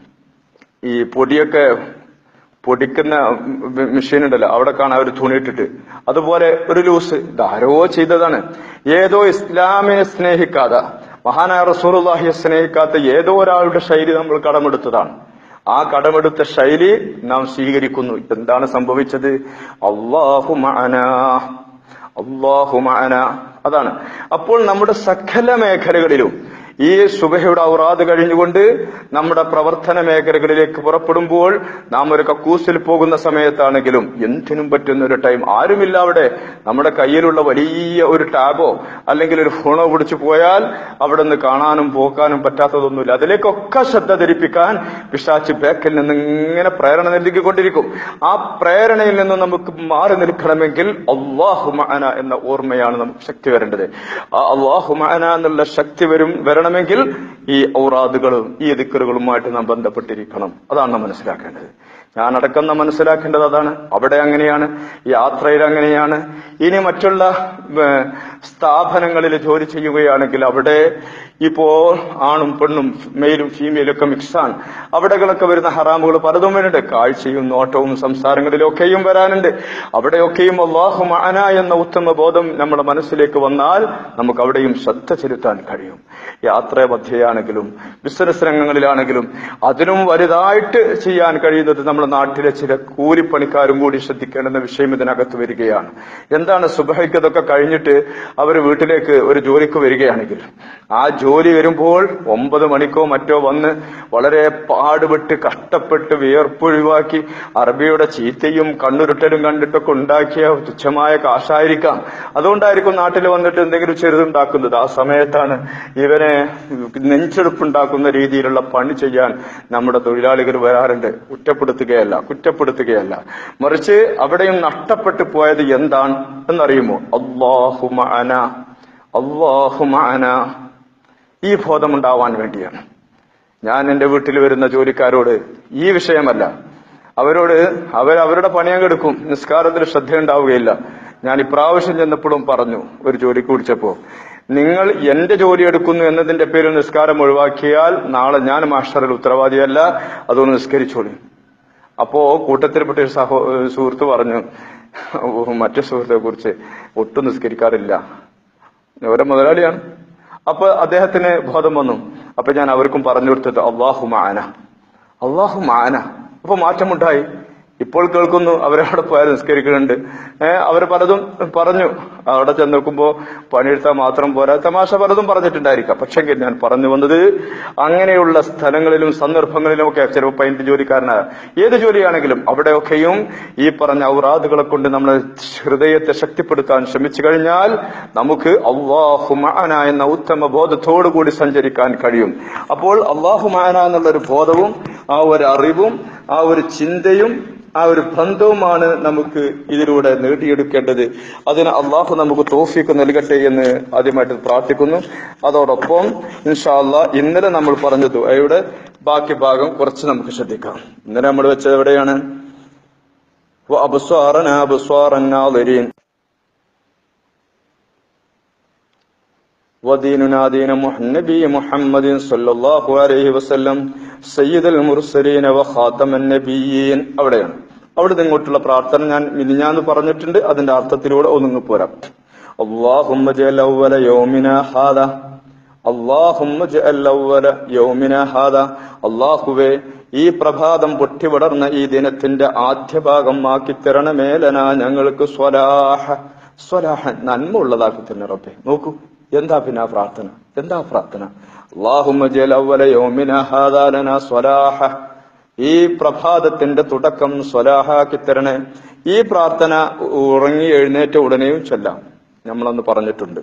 ഈ പൊടിയൊക്കെ പൊടിക്കുന്ന മെഷീൻ ഉണ്ടല്ലോ അവിടെ കാണാൻ ഒരു തുണിയിട്ടിട്ട് അതുപോലെ ഒരു ലൂസ് ഇതാരോ ചെയ്തതാണ് ഏതോ ഇസ്ലാമിനെ സ്നേഹിക്കാതെ മഹാനായ റസൂറുല്ലാഹിയെ സ്നേഹിക്കാത്ത ഏതോ ഒരാളുടെ ശൈലി നമ്മൾ കടമെടുത്തതാണ് ആ കടമെടുത്ത ശൈലി നാം സ്വീകരിക്കുന്നു എന്താണ് സംഭവിച്ചത് അള്ളാഹു മഅന അള്ളാഹു മഅന അതാണ് അപ്പോൾ നമ്മുടെ സകല മേഖലകളിലും ഈ സുബഹയുടെ ഔറാദ് കഴിഞ്ഞുകൊണ്ട് നമ്മുടെ പ്രവർത്തന മേഖലകളിലേക്ക് പുറപ്പെടുമ്പോൾ നാം ഒരു കക്കൂസിൽ പോകുന്ന സമയത്താണെങ്കിലും എന്തിനും പറ്റുന്ന ഒരു ടൈം ആരുമില്ല അവിടെ നമ്മുടെ കയ്യിലുള്ള വലിയ ഒരു ടാബോ അല്ലെങ്കിൽ ഒരു ഫോണോ പിടിച്ചു പോയാൽ അവിടെ നിന്ന് കാണാനും പോക്കാനും പറ്റാത്തതൊന്നുമില്ല അതിലേക്കൊക്കെ ശ്രദ്ധ ധരിപ്പിക്കാൻ പിശാച്ച് ബേക്കിൽ നിന്ന് ഇങ്ങനെ പ്രേരണ നൽകിക്കൊണ്ടിരിക്കും ആ പ്രേരണയിൽ നിന്ന് നമുക്ക് മാറി നിൽക്കണമെങ്കിൽ അള്ളാഹുമാന എന്ന ഓർമ്മയാണ് നമുക്ക് ശക്തി വരേണ്ടത് ആ അള്ളാഹുമാന എന്നുള്ള ശക്തി വരും വരണമെങ്കിൽ ഈ ഔറാദുകളും ഈ ദിക്കറുകളുമായിട്ട് നാം ബന്ധപ്പെട്ടിരിക്കണം അതാണ് നാം മനസ്സിലാക്കേണ്ടത് ഞാൻ അടക്കം നാം മനസ്സിലാക്കേണ്ടത് അതാണ് അവിടെ അങ്ങനെയാണ് യാത്രയിൽ അങ്ങനെയാണ് ഇനി മറ്റുള്ള ഏഹ്, സ്ഥാപനങ്ങളിൽ ജോലി ചെയ്യുകയാണെങ്കിൽ അവിടെ ഇപ്പോ ആണും പെണ്ണും മെയിലും ഫീമെയിലും ഒക്കെ മിക്സാണ് അവിടെകളൊക്കെ വരുന്ന ഹറാമുകൾ പലതും വരുന്നുണ്ട് കാഴ്ചയും നോട്ടവും സംസാരങ്ങളിലൊക്കെയും വരാനുണ്ട് അവിടെയൊക്കെയും അള്ളാഹു മഅന എന്ന ഉത്തമ ബോധം നമ്മുടെ മനസ്സിലേക്ക് വന്നാൽ നമുക്ക് അവിടെയും ശ്രദ്ധ ചെലുത്താൻ കഴിയും യാത്ര മധ്യയാണെങ്കിലും ബിസിനസ് രംഗങ്ങളിലാണെങ്കിലും അതിനും വലുതായിട്ട് ചെയ്യാൻ കഴിയുന്നത് നമ്മുടെ നാട്ടിലെ ചില കൂലിപ്പണിക്കാരും കൂടി ശ്രദ്ധിക്കേണ്ടുന്ന വിഷയം ഇതിനകത്ത് വരികയാണ് എന്താണ് സുബഹയ്ക്ക് ഇതൊക്കെ കഴിഞ്ഞിട്ട് അവർ വീട്ടിലേക്ക് ഒരു ജോലിക്ക് വരികയാണെങ്കിൽ ആ ജോലി വരുമ്പോൾ ഒമ്പത് മണിക്കോ മറ്റോ വന്ന് വളരെ പാടുപെട്ട് കഷ്ടപ്പെട്ട് വിയർപ്പൊഴിവാക്കി അറബിയുടെ ചീത്തയും കണ്ണുരുട്ടലും കണ്ടിട്ടൊക്കെ ഉണ്ടാക്കിയ തുച്ഛമായ കാശായിരിക്കാം അതുകൊണ്ടായിരിക്കും നാട്ടിൽ വന്നിട്ട് എന്തെങ്കിലും ചെറുതുണ്ടാക്കുന്നത് ആ സമയത്താണ് ഇവനെ നെഞ്ചെടുപ്പുണ്ടാക്കുന്ന രീതിയിലുള്ള പണി ചെയ്യാൻ നമ്മുടെ തൊഴിലാളികൾ വരാറുണ്ട് കുറ്റപ്പെടുത്തുകയല്ല കുറ്റപ്പെടുത്തുകയല്ല മറിച്ച് അവിടെയും നഷ്ടപ്പെട്ടു പോയത് എന്താണ് എന്നറിയുമോ അള്ളാഹുമഅന അള്ളാഹുമഅന ഈ ബോധമുണ്ടാവാൻ വേണ്ടിയാണ് ഞാൻ എന്റെ വീട്ടിൽ വരുന്ന ജോലിക്കാരോട് ഈ വിഷയമല്ല അവരോട് അവർ അവരുടെ പണിയങ്ങ് എടുക്കും നിസ്കാരത്തിൽ ശ്രദ്ധയുണ്ടാവുകയില്ല ഞാൻ ഇപ്രാവശ്യം ചെന്നപ്പോഴും പറഞ്ഞു ഒരു ജോലിക്ക് വിളിച്ചപ്പോ നിങ്ങൾ എന്റെ ജോലി എടുക്കുന്നു എന്നതിന്റെ പേരിൽ നിസ്കാരം ഒഴിവാക്കിയാൽ നാളെ ഞാൻ മാസ്റ്ററിൽ ഉത്തരവാദിയല്ല അതൊന്ന് നിസ്കരിച്ചോളി അപ്പോ കൂട്ടത്തിൽപ്പെട്ട ഒരു സഹോ സുഹൃത്ത് പറഞ്ഞു "ഓ, മറ്റു സുഹൃത്തെ കുറിച്ച് ഒട്ടും നിസ്കരിക്കാറില്ല അവരെ മുതലാളിയാണ് അപ്പൊ അദ്ദേഹത്തിന് ബോധം വന്നു അപ്പൊ ഞാൻ അവർക്കും പറഞ്ഞു കൊടുത്തത് അള്ളാഹു മാന അള്ളാഹു മാന അപ്പൊ മാറ്റമുണ്ടായി ഇപ്പോൾ കേൾക്കുന്നു അവരവിടെ പോയാൽ നിസ്കരിക്കുന്നുണ്ട് ഏഹ് അവർ പലതും പറഞ്ഞു അവിടെ ചെന്ന് നോക്കുമ്പോ പണിയെടുത്താൽ മാത്രം പോരാ തമാശ പലതും പറഞ്ഞിട്ടുണ്ടായിരിക്കാം പക്ഷെങ്കിൽ ഞാൻ പറഞ്ഞു വന്നത് അങ്ങനെയുള്ള സ്ഥലങ്ങളിലും സന്ദർഭങ്ങളിലും ഒക്കെ ചിലപ്പോൾ പൈന്റ് ജോലിക്കാരനായ ഏത് ജോലിയാണെങ്കിലും അവിടെയൊക്കെയും ഈ പറഞ്ഞ ഔറാദുകളെ കൊണ്ട് നമ്മൾ ഹൃദയത്തെ ശക്തിപ്പെടുത്താൻ ശ്രമിച്ചു കഴിഞ്ഞാൽ നമുക്ക് അള്ളാഹു മഅന എന്ന ഉത്തമ ബോധത്തോടു കൂടി സഞ്ചരിക്കാൻ കഴിയും അപ്പോൾ അള്ളാഹു മഅന എന്നുള്ള ഒരു ബോധവും ആ ഒരു അറിവും ആ ഒരു ചിന്തയും ആ ഒരു ബന്ധവുമാണ് നമുക്ക് ഇതിലൂടെ നേടിയെടുക്കേണ്ടത് അതിന് അള്ളാഹു നമുക്ക് തോഫിക്ക് നൽകട്ടെ എന്ന് ആദ്യമായിട്ട് പ്രാർത്ഥിക്കുന്നു അതോടൊപ്പം ഇൻഷാ അല്ലാ ഇന്നലെ നമ്മൾ പറഞ്ഞ ദുആയുടെ ബാക്കി ഭാഗം കുറച്ച് നമുക്ക് ശ്രദ്ധിക്കാം ഇന്നലെ നമ്മൾ വെച്ചത് എവിടെയാണ് وأبصارنا أبصار الناظرين وديننا دين مح- النبي محمد صلى الله عليه وسلم سيد المرسلين وخاتم النبيين അവിടെയാണ് അവിടെ ഇങ്ങോട്ടുള്ള പ്രാർത്ഥന ഞാൻ മിനിഞ്ഞാന്ന് പറഞ്ഞിട്ടുണ്ട് അതിന്റെ അർത്ഥത്തിലൂടെ ഒന്നുങ്ങി പോരാം اللهم اجعل أول يومنا هذا اللهم اجعل أول يومنا هذا അള്ളാഹുവേ ഈ പ്രഭാതം പൊട്ടിവിടർന്ന ഈ ദിനത്തിന്റെ ആദ്യ ഭാഗമാക്കി തരണമേലന ഞങ്ങൾക്ക് സ്വലാഹ സ്വലാഹ നന്മ ഉള്ളതാക്കി തന്നെ റബ്ബെ നോക്കൂ എന്താ പിന്നെ ആ പ്രാർത്ഥന എന്താ പ്രാർത്ഥന അള്ളാഹുമ്മ ജൽ അവല യൗമിന ഹാദാ ലനാ സ്വലാഹ ഈ പ്രഭാതത്തിന്റെ തുടക്കം സ്വലാഹാക്കി തരണേ ഈ പ്രാർത്ഥന ഉറങ്ങി എഴുന്നേറ്റ ഉടനെയും ചൊല്ലാം നമ്മളന്ന് പറഞ്ഞിട്ടുണ്ട്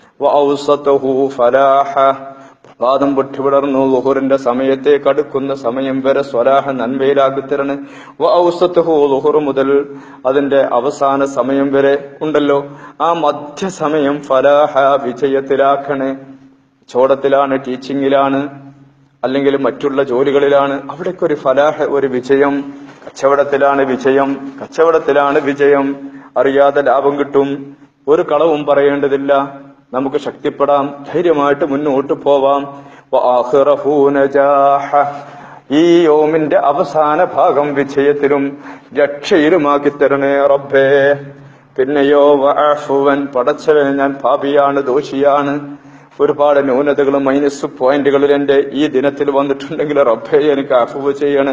വഔസതഹു ഫലാഹ പ്രഭാതം പൊട്ടിവിടർന്നു ലുഹുറിന്റെ സമയത്തേക്ക് അടുക്കുന്ന സമയം വരെ സ്വലാഹ നന്മയിലാക്കി തരണേ വഔസതഹു ലുഹുർ മുതൽ അതിന്റെ അവസാന സമയം വരെ ഉണ്ടല്ലോ ആ മധ്യസമയം ഫലാഹ വിജയത്തിലാക്കണേ ചോടത്തിലാണ് ടീച്ചിങ്ങിലാണ് അല്ലെങ്കിൽ മറ്റുള്ള ജോലികളിലാണ് അവിടേക്ക് ഒരു ഫലാഹ് ഒരു വിജയം കച്ചവടത്തിലാണ് വിജയം കച്ചവടത്തിലാണ് വിജയം അറിയാതെ ലാഭം കിട്ടും ഒരു കളവും പറയേണ്ടതില്ല നമുക്ക് ശക്തിപ്പെടാം ധൈര്യമായിട്ട് മുന്നോട്ട് പോവാം വആഖിറഹു നജാഹ. ഈ യോമിന്റെ അവസാന ഭാഗം വിജയത്തിലും രക്ഷയിലുമാക്കി തരണേ റബ്ബേ പിന്നെയോ വഅഫുവൻ പടച്ചവൻ ഞാൻ പാപിയാണ് ദോഷിയാണ് ഒരുപാട് ന്യൂനതകളും മൈനസ് പോയിന്റുകളും എന്റെ ഈ ദിനത്തിൽ വന്നിട്ടുണ്ടെങ്കിൽ റബ്ബെ എനിക്ക് അഫുവ് ചെയ്യണേ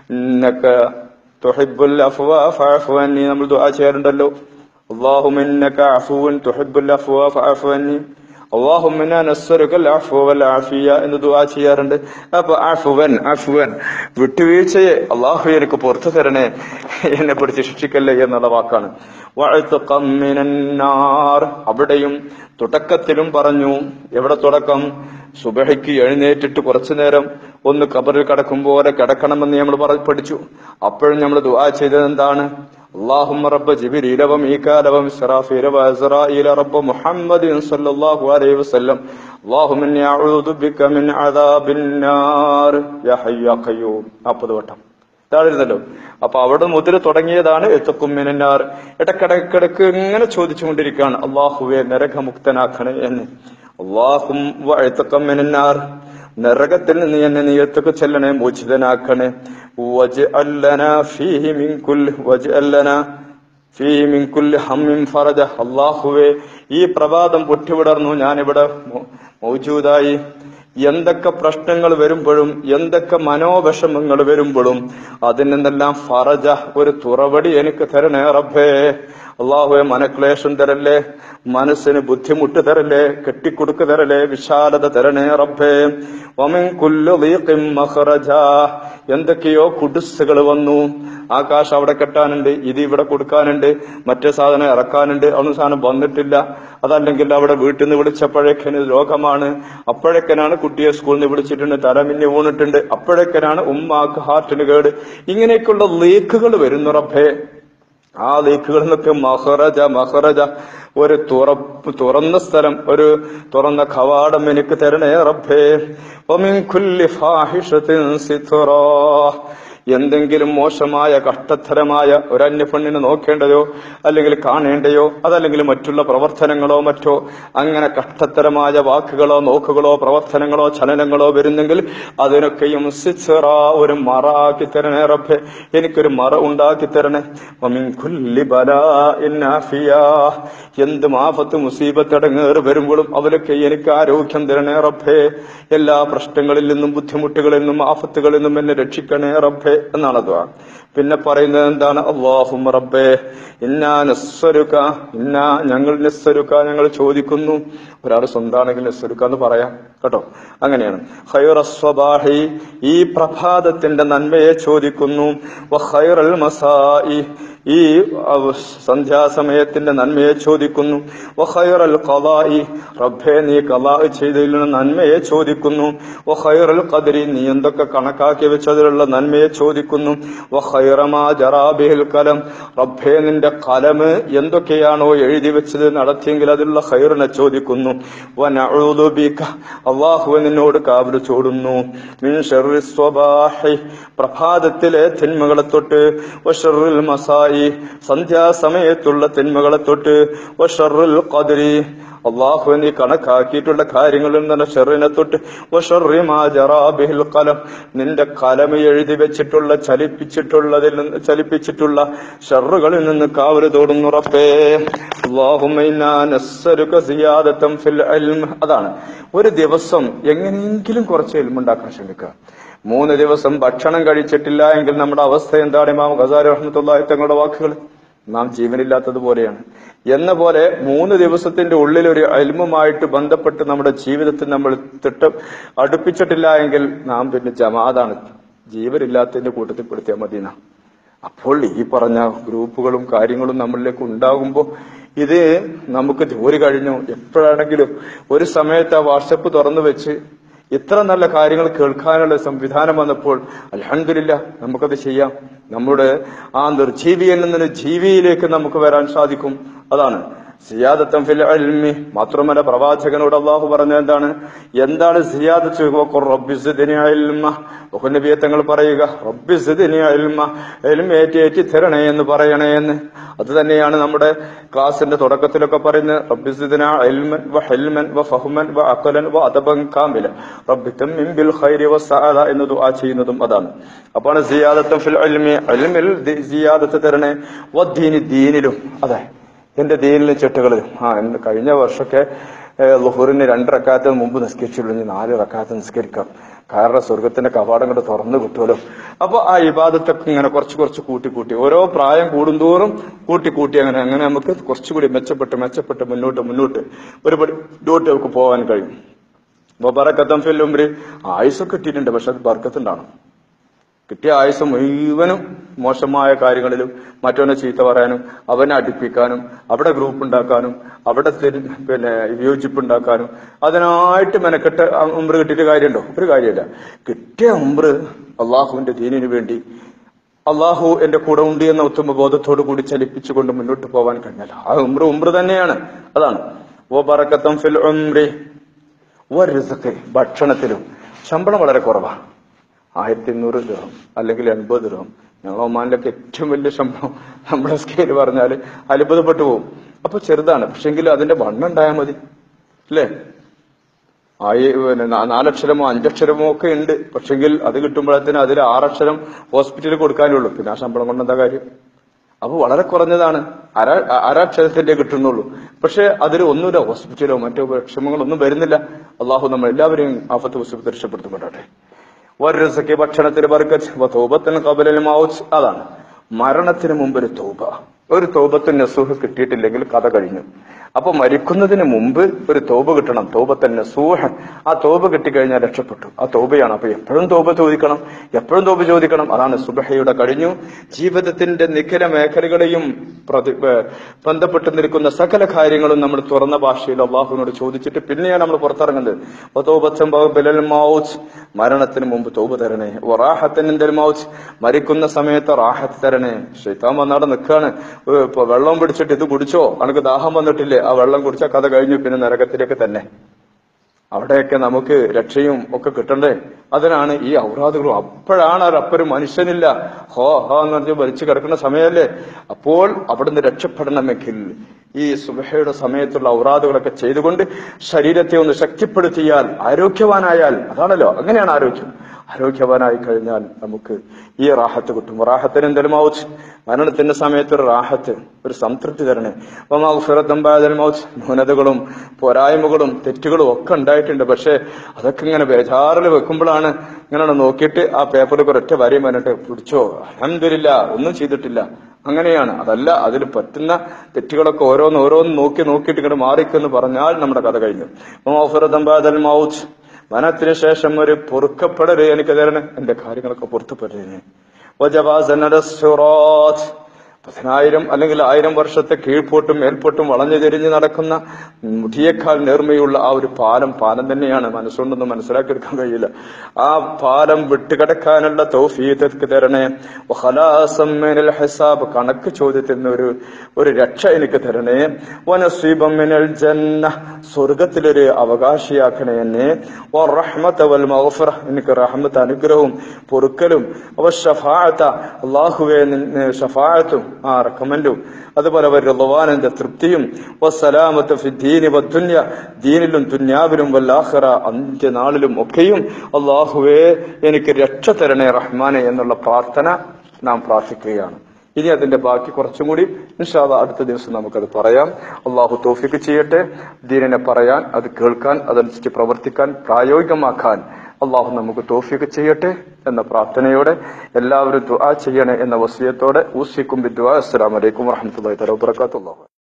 ഇന്നക തുഹിബ്ബുൽ അഫ്വ ഫഅഫു അന്നി നമ്മൾ ദുആ ചെയ്യാറുണ്ടല്ലോ اللهم انك عفو تحب العفو فاعف عني اللهم انا نسألك العفو والعافية എന്ന് ദുആ ചെയ്യാറുണ്ട് അപ്പൊ അഫുവൻ അഫുവൻ വിട്ടുവീഴ്ചയെ അള്ളാഹു എനിക്ക് പുറത്തു തരണേ എന്നെ പിടിച്ച് ശിക്ഷിക്കല്ലേ എന്നുള്ള വാക്കാണ് വഅത്ഖം മിനൻ നാർ അവിടെയും തുടക്കത്തിലും പറഞ്ഞു എവിടെ തുടക്കം സുബഹയ്ക്ക് എഴുന്നേറ്റിട്ട് കുറച്ചു നേരം ഒന്ന് കബറിൽ കിടക്കും പോലെ കിടക്കണമെന്ന് നമ്മൾ പറ- പഠിച്ചു അപ്പോഴും നമ്മൾ ദുആ ചെയ്തത് എന്താണ് اللهم رب جبريل وميكال وإسرافيل وإزرائيل رب محمد صلى الله عليه وسلم اللهم إني أعوذ بك من عذاب النار يا حي يا قيوم നാൽപ്പത് വട്ടം താഴെയിരുന്നല്ലോ അപ്പൊ അവിടെ മുതൽ തുടങ്ങിയതാണ് എത്തക്കുമ്മിനാർ ഇടക്കിടക്കിടക്ക് ഇങ്ങനെ ചോദിച്ചുകൊണ്ടിരിക്കുകയാണ് അള്ളാഹുവെ നരകമുക്തനാക്കണേ എന്ന് അള്ളാഹും എത്തക്കമ്മിനാർ നരകത്തിൽ നിന്ന് എന്നെ നീയത്തൊക്കെ ചെല്ലണേ മോചിതനാക്കണേ വജ്അല്ലന ഫീഹി മിൻ കുൽ വജ്അല്ലന ഫീഹി മിൻ കുല്ലി ഹമ്മിൻ ഫറജ അള്ളാഹുവെ ഈ പ്രഭാതം പൊട്ടിവിടർന്നു ഞാനിവിടെ മൗ- മൗജൂദായി എന്തൊക്കെ പ്രശ്നങ്ങൾ വരുമ്പോഴും എന്തൊക്കെ മനോവിഷമങ്ങൾ വരുമ്പോഴും അതിൽ നിന്നെല്ലാം ഫറജ ഒരു തുറവടി എനിക്ക് തരണേ റബ്ബേ അള്ളാഹുവെ മനക്ലേശം തരല്ലേ മനസ്സിന് ബുദ്ധിമുട്ട് തരല്ലേ കെട്ടിക്കൊടുക്ക് തരല്ലേ വിശാലത തരണേ റബ്ബേ വമിൻ കുല്ലു ദീഖിൻ മഖ്റജ എന്തൊക്കെയോ കുടിസുകൾ വന്നു ആകാശം അവിടെ കെട്ടാനുണ്ട് ഇത് ഇവിടെ കൊടുക്കാനുണ്ട് മറ്റേ സാധനം ഇറക്കാനുണ്ട് അതൊന്നും സാധനം വന്നിട്ടില്ല അതല്ലെങ്കിൽ അവിടെ വീട്ടിൽ നിന്ന് വിളിച്ചപ്പോഴേക്കന് രോഗമാണ് അപ്പോഴേക്കനാണ് കുട്ടിയെ സ്കൂളിൽ നിന്ന് വിളിച്ചിട്ടുണ്ട് തലമിന്നി വീണിട്ടുണ്ട് അപ്പോഴേക്കനാണ് ഉമ്മാക്ക് ഹാർട്ടിന് കേട് ഇങ്ങനെയൊക്കെയുള്ള ലീക്കുകൾ വരുന്നു റബ്ബേ ആ ലീക്കുകളിൽ നിന്നൊക്കെ മഹറജ മഹറജ ഒരു തുറപ്പ് തുറന്ന സ്ഥലം ഒരു തുറന്ന കവാടം എനിക്ക് തരണേ റബ്ബേ വമിൻ കുല്ലി ഫാഹിഷത്തിൻ സിത്തുറാ എന്തെങ്കിലും മോശമായ കഷ്ടത്തരമായ ഒരു അന്യപ്പെണ്ണിനെ നോക്കേണ്ടതോ അല്ലെങ്കിൽ കാണേണ്ടയോ അതല്ലെങ്കിൽ മറ്റുള്ള പ്രവർത്തനങ്ങളോ മറ്റോ അങ്ങനെ കഷ്ടത്തരമായ വാക്കുകളോ നോക്കുകളോ പ്രവർത്തനങ്ങളോ ചലനങ്ങളോ വരുന്നെങ്കിൽ അതിനൊക്കെയും സിച്ചറ ഒരു മറ ആക്കി തരണേ റബ്ബെ എനിക്കൊരു മറ ഉണ്ടാക്കി തരണേ വമിൻ കുല്ലി ബലാഇൻ ആഫിയ. എന്ത് ആഫത്ത് മുസീബത്ത് അടങ്ങേറ് വരുമ്പോഴും അവരൊക്കെ എനിക്ക് ആരോഗ്യം തരണേ റബ്ബേ എല്ലാ പ്രശ്നങ്ങളിൽ നിന്നും ബുദ്ധിമുട്ടുകളിൽ നിന്നും ആഫത്തുകളിൽ നിന്നും എന്നെ രക്ഷിക്കണേ റബ്ബേ എന്നാണ് ദ്വാ പിന്നെ പറയുന്നത് എന്താണ് അള്ളാഹും റബ്ബേ ഇന്നാ നസ്വരുക്ക ഇന്നാ ഞങ്ങൾ നസ്വരുക്ക ഞങ്ങൾ ചോദിക്കുന്നു ഒരാൾ സ്വന്താണെങ്കിൽ നസ്വരുക്ക എന്ന് പറയാം കേട്ടോ അങ്ങനെയാണ് ഖൈറസ്വബാഹി ഈ പ്രഭാതത്തിന്റെ നന്മയെ ചോദിക്കുന്നു വഖൈറൽ മസായി ഈ അവ- സന്ധ്യാസമയത്തിന്റെ നന്മയെ ചോദിക്കുന്നു വഖൈറൽ ഖദായി റബ്ബേ നീ ഖലാ ചെയ്തതിൽ നിന്ന് നന്മയെ ചോദിക്കുന്നു വഖൈറൽ ഖദരി നീ എന്തൊക്കെ കണക്കാക്കി വെച്ചതിലുള്ള നന്മയെ ചോദിക്കുന്നു വഖൈറമാ ജറാബിഹിൽ കലം റബ്ബേ നിന്റെ കലമ് എന്തൊക്കെയാണോ എഴുതി വെച്ചത് നടത്തിയെങ്കിൽ അതിലുള്ള ഖൈറിനെ ചോദിക്കുന്നു വനഊദു ബിക അള്ളാഹു നിന്നോട് കാവല് ചോടുന്നു മിൻ ഷർറി സ്വബാഹി പ്രഭാതത്തിലെ തിന്മകളെ തൊട്ട് വഷറുൽ മസായി സന്ധ്യാസമയത്തുള്ള തിന്മകളെ തൊട്ട് വഷറുൽ ഖദരി അള്ളാഹു നീ കണക്കാക്കിയിട്ടുള്ള കാര്യങ്ങളിൽ നിന്ന് ഷെറിനെ തൊട്ട് വഷറി മാ ജറാ ബിഹിൽ കലം നിന്റെ കലം എഴുതി വെച്ചിട്ടുള്ള ചലിപ്പിച്ചിട്ടുള്ളതിൽ നിന്ന് ചലിപ്പിച്ചിട്ടുള്ള ഷെറുകളിൽ നിന്ന് കാവല് തോടുന്നു റബ്ബേ അല്ലാഹുമ്മ ഇന്നാ നസ്അലുക സിയാദത്തൻ ഫിൽ ഇൽം അതാണ് ഒരു ദിവസം എങ്ങനെയെങ്കിലും കുറച്ച് ഇൽമുണ്ടാക്കാൻ ശ്രമിക്കുക മൂന്ന് ദിവസം ഭക്ഷണം കഴിച്ചിട്ടില്ല എങ്കിൽ നമ്മുടെ അവസ്ഥ എന്താണ് ഇമാം ഖസാരി റഹ്മത്തുള്ളാഹി തങ്ങളുടെ വാക്കുകൾ നാം ജീവനില്ലാത്തതുപോലെയാണ് എന്ന പോലെ മൂന്ന് ദിവസത്തിന്റെ ഉള്ളിൽ ഒരു അൽമുമായിട്ട് ബന്ധപ്പെട്ട് നമ്മുടെ ജീവിതത്തിൽ നമ്മൾ തിട്ട അടുപ്പിച്ചിട്ടില്ല എങ്കിൽ നാം പിന്നെ ജമാഅതാണ് ജീവനില്ലാത്തതിന്റെ കൂട്ടത്തിൽ പെടുത്തിയാൽ മതി നാം അപ്പോൾ ഈ പറഞ്ഞ ഗ്രൂപ്പുകളും കാര്യങ്ങളും നമ്മളിലേക്ക് ഉണ്ടാകുമ്പോൾ ഇത് നമുക്ക് ജോലി കഴിഞ്ഞു എപ്പോഴാണെങ്കിലും ഒരു സമയത്ത് ആ വാട്സപ്പ് തുറന്നു വെച്ച് ഇത്ര നല്ല കാര്യങ്ങൾ കേൾക്കാനുള്ള സംവിധാനം വന്നപ്പോൾ അലഹമില്ല നമുക്കത് ചെയ്യാം നമ്മുടെ ആ നിർജീവിയിൽ നിന്ന് ജീവിയിലേക്ക് നമുക്ക് വരാൻ സാധിക്കും അതാണ് സിയാദത്തം ഫിൽ അൽമി മാത്രമല്ല പ്രവാചകനോട് അള്ളാഹു പറഞ്ഞ എന്താണ് എന്താണ് സിയാദത്ത് നബിയെ തങ്ങൾ പറയുക ഏറ്റി തരണേ എന്ന് പറയണേ എന്ന് അത് തന്നെയാണ് നമ്മുടെ ക്ലാസിന്റെ തുടക്കത്തിലൊക്കെ പറയുന്നത് റബ്ബിസിദിന ഇൽമൻ വ ഹെൽമൻ വ ഫഹ്മൻ വ അക്കലൻ വ അദബൻ കാമില റബ്ബിത്തം മിൻ ബിൽ ഖൈരി വ സഅദ എന്ന് ദുആ ചെയ്യുന്നതും അതാണ് അപ്പോൾ സിയാദത്തും ഫിൽ ഇൽമി ഇൽമിൽ സിയാദത്ത് തരണേ വ ദീനി ദീനിലും അതെ എന്റെ ദീനിലും ചെട്ടുകളിലും ആ എന്ന് കഴിഞ്ഞ വർഷമൊക്കെ ലുഹുറിന് രണ്ട് റക്കാത്തിന് മുമ്പ് നിസ്കരിച്ചുള്ളൂ ഇനി നാല് റക്കാത്ത് നിസ്കരിക്കാം കാരണം സ്വർഗത്തിന്റെ കവാടം കൊണ്ട് തുറന്നു കിട്ടുമല്ലോ അപ്പൊ ആ ഇബാദത്തൊക്കെ ഇങ്ങനെ കുറച്ച് കുറച്ച് കൂട്ടി കൂട്ടി ഓരോ പ്രായം കൂടുന്തോറും കൂട്ടി കൂട്ടി അങ്ങനെ അങ്ങനെ നമുക്ക് കുറച്ചുകൂടി മെച്ചപ്പെട്ട് മെച്ചപ്പെട്ട് മുന്നോട്ട് മുന്നോട്ട് ഒരുപടി മുന്നോട്ട് നമുക്ക് പോകാൻ കഴിയും അപ്പൊ ബറക്കത്തം ഫില്ലുംബ്രി ആയുസൊക്കെ കിട്ടിയിട്ടുണ്ട് പക്ഷെ അത് ബർക്കത്തുണ്ടാണ് കിട്ടിയ ആയുസ് മുഴുവനും മോശമായ കാര്യങ്ങളിലും മറ്റവനെ ചീത്ത പറയാനും അവനെ അടുപ്പിക്കാനും അവിടെ ഗ്രൂപ്പ് ഉണ്ടാക്കാനും അവിടെ തെരി- പിന്നെ വിയോജിപ്പ് ഉണ്ടാക്കാനും അതിനായിട്ട് മെനക്കെട്ട് ഉമ്ര കിട്ടിയിട്ട് കാര്യമുണ്ടോ ഒരു കാര്യമില്ല കിട്ടിയ ഉമ്ര അള്ളാഹുവിന്റെ ദീനിനു വേണ്ടി അള്ളാഹു എന്റെ കൂടെ ഉണ്ട് എന്ന ഉത്തമ ബോധത്തോടു കൂടി ചലിപ്പിച്ചുകൊണ്ട് മുന്നോട്ട് പോകാൻ കഴിഞ്ഞാൽ ആ ഉമ്ര ഉമ്ര തന്നെയാണ് അതാണ് ഓ ബറക്കത്തം ഫിൽ ഉംറി വരിസക്ക് ഭക്ഷണത്തിലും ശമ്പളം വളരെ കുറവാണ് ആയിരത്തി എണ്ണൂറ് രൂപം അല്ലെങ്കിൽ എൺപത് രൂപം ഞങ്ങൾ ഒമാനിലൊക്കെ ഏറ്റവും വലിയ ശമ്പളം നമ്മുടെ സ്കെയിൽ പറഞ്ഞാൽ അത്ഭുതപ്പെട്ടു പോകും അപ്പൊ ചെറുതാണ് പക്ഷെങ്കിൽ അതിന്റെ വണ്ണം ഉണ്ടായാൽ മതി അല്ലേ ആയി പിന്നെ നാ- നാലക്ഷരമോ അഞ്ചക്ഷരമോ ഒക്കെ ഉണ്ട് പക്ഷെങ്കിൽ അത് കിട്ടുമ്പോഴത്തേന് അതിൽ ആറക്ഷരം ഹോസ്പിറ്റലിൽ കൊടുക്കാനുള്ളൂ പിന്നെ ആ ശമ്പളം കൊണ്ട് എന്താ കാര്യം അപ്പൊ വളരെ കുറഞ്ഞതാണ് അര അരാക്ഷരത്തിന്റെ കിട്ടുന്നുള്ളൂ പക്ഷെ അതിൽ ഒന്നുമില്ല ഹോസ്പിറ്റലോ മറ്റോ വിഷമങ്ങളൊന്നും വരുന്നില്ല അള്ളാഹു നമ്മൾ എല്ലാവരെയും ആഫത്ത് പുസ്തകത്തിൽ രക്ഷപ്പെടുത്തുകൊണ്ടാട്ടെ വരസക്ക് ഭക്ഷണത്തിന് ബർക്കത്ത് തോപത്തിന് കബലിൽ മൗച്ച് അതാണ് മരണത്തിന് മുമ്പ് ഒരു തോപ ഒരു തോപത്തിന് നസൂഹ് കിട്ടിയിട്ടില്ലെങ്കിൽ കഥ കഴിഞ്ഞു അപ്പൊ മരിക്കുന്നതിന് മുമ്പ് ഒരു തോപ കിട്ടണം തോപത്തൻ നസൂഹ് ആ തോപ കിട്ടിക്കഴിഞ്ഞാൽ രക്ഷപ്പെട്ടു ആ തോപയാണ് അപ്പൊ എപ്പോഴും തോപ ചോദിക്കണം എപ്പോഴും തോപ ചോദിക്കണം അതാണ് സുബഹയുടെ കഴിഞ്ഞു ജീവിതത്തിന്റെ നിഖില മേഖലകളെയും പ്രതി ഏ, ബന്ധപ്പെട്ട് നിൽക്കുന്ന സകല കാര്യങ്ങളും നമ്മൾ തുറന്ന ഭാഷയിൽ അള്ളാഹുവിനോട് ചോദിച്ചിട്ട് പിന്നെയാണ് നമ്മൾ പുറത്തിറങ്ങുന്നത് അപ്പൊ തോപത്തൻ ബിലൽ മൗച്ച് മരണത്തിന് മുമ്പ് തോപ് തരണേ റാഹത്തിന്റെ മൗച്ച് മരിക്കുന്ന സമയത്ത് റാഹത്ത് തരണേ ഷെയ്ത്താൻ വന്നാടെ നിൽക്കാണ് ഏ, ഇപ്പൊ വെള്ളം പിടിച്ചിട്ട് ഇത് കുടിച്ചോ അനക്ക് ദാഹം വന്നിട്ടില്ലേ ആ വെള്ളം കുടിച്ച കഥ കഴിഞ്ഞു പിന്നെ നരകത്തിലേക്ക് തന്നെ അവിടെയൊക്കെ നമുക്ക് രക്ഷയും ഒക്കെ കിട്ടണ്ടേ അതിനാണ് ഈ ഔറാദുകളും അപ്പോഴാണ് ഒരപ്പൊരു മനുഷ്യനില്ല ഹോ ഹോ എന്ന് പറഞ്ഞ് വലിച്ചു കിടക്കുന്ന സമയമല്ലേ അപ്പോൾ അവിടുന്ന് രക്ഷപ്പെടണമെങ്കിൽ ഈ സുബഹയുടെ സമയത്തുള്ള ഔറാദുകളൊക്കെ ചെയ്തുകൊണ്ട് ശരീരത്തെ ഒന്ന് ശക്തിപ്പെടുത്തിയാൽ ആരോഗ്യവാനായാൽ അതാണല്ലോ അങ്ങനെയാണ് ആരോഗ്യം ആരോഗ്യവാനായി കഴിഞ്ഞാൽ നമുക്ക് ഈ റാഹത്ത് കിട്ടും റാഹത്തിന് എന്തെങ്കിലും മൗച്ച് മരണത്തിന്റെ സമയത്ത് ഒരു റാഹത്ത് ഒരു സംതൃപ്തി തരണേ ഫിറത്തമ്പാദൽ മൗച്ച് ന്യൂനതകളും പോരായ്മകളും തെറ്റുകളും ഒക്കെ ഉണ്ടായിട്ടുണ്ട് പക്ഷെ അതൊക്കെ ഇങ്ങനെ ബേജാറിൽ വെക്കുമ്പോഴാണ് ഇങ്ങനെ നോക്കിയിട്ട് ആ പേപ്പറിൽ ഒരൊറ്റ വരയും പറഞ്ഞിട്ട് പിടിച്ചോ അലഹമില്ല ഒന്നും ചെയ്തിട്ടില്ല അങ്ങനെയാണ് അതല്ല അതിൽ പറ്റുന്ന തെറ്റുകളൊക്കെ ഓരോന്ന് ഓരോന്ന് നോക്കി നോക്കിയിട്ട് ഇങ്ങോട്ട് മാറിക്കെന്ന് പറഞ്ഞാൽ നമ്മുടെ കഥ കഴിഞ്ഞു ഫിറത്തമ്പാദൽ മൗച്ച് വനത്തിന് ശേഷം ഒരു പൊറുക്കപ്പെടല് എനിക്ക് തരണം എന്റെ കാര്യങ്ങളൊക്കെ പൊറുത്തപ്പെടലിന് പതിനായിരം അല്ലെങ്കിൽ ആയിരം വർഷത്തെ കീഴ്പോട്ടും മേൽപോട്ടും വളഞ്ഞു തിരിഞ്ഞ് നടക്കുന്ന മുടിയേക്കാൾ നേർമയുള്ള ആ ഒരു പാലം പാലം തന്നെയാണ് മനസ്സുകൊണ്ടൊന്നും മനസ്സിലാക്കിയെടുക്കാൻ കഴിയില്ല ആ പാലം വിട്ടുകിടക്കാനുള്ള തൗഫീഖ് തരണേ വഖലാസം മിനൽ ഹിസാബ് കണക്ക് ചോദ്യത്തിൽ നിന്ന് ഒരു ഒരു രക്ഷ എനിക്ക് തരണേ വനസീബം മിനൽ ജന്ന സ്വർഗത്തിലൊരു അവകാശിയാക്കണേ എന്നെ വറഹ്മത വൽ മഗ്ഫിറ എനിക്ക് റഹ്മത്ത് അനുഗ്രഹവും പൊറുക്കലും അവ ഷഫാഅത്ത അല്ലാഹുവേ നിന്നെ ഷഫാഅത്തും ആ റെക്കമെൻഡും അതുപോലെ റിളവാനന്റെ തൃപ്തിയും വസ്സലാമത്ത് ഫി ദീനി വദ്ദുന്യ ദീനിലും ദുന്യാവിലും വല്ലാഖിറ അന്ത്യനാളിലും ഒക്കെയും അള്ളാഹുവേ എനിക്ക് രക്ഷ തരണേ റഹ്മാനെ എന്നുള്ള പ്രാർത്ഥന നാം പ്രാർത്ഥിക്കുകയാണ് ഇനി അതിന്റെ ബാക്കി കുറച്ചും കൂടി ഇൻഷാല്ല അടുത്ത ദിവസം നമുക്കത് പറയാം അള്ളാഹു തോഫിക്ക് ചെയ്യട്ടെ ദീനിനെ പറയാൻ അത് കേൾക്കാൻ അതനുസരിച്ച് പ്രവർത്തിക്കാൻ പ്രായോഗികമാക്കാൻ അള്ളാഹു നമുക്ക് തോഫിക്ക് ചെയ്യട്ടെ എന്ന പ്രാർത്ഥനയോടെ എല്ലാവരും ദുആ ചെയ്യണേ എന്ന വസിയത്തോടെ ഊസിക്കും ബിദ്ദുആ അസ്സലാമു അലൈക്കും വറഹ്മത്തുള്ളാഹി തആല വബറകാതുഹു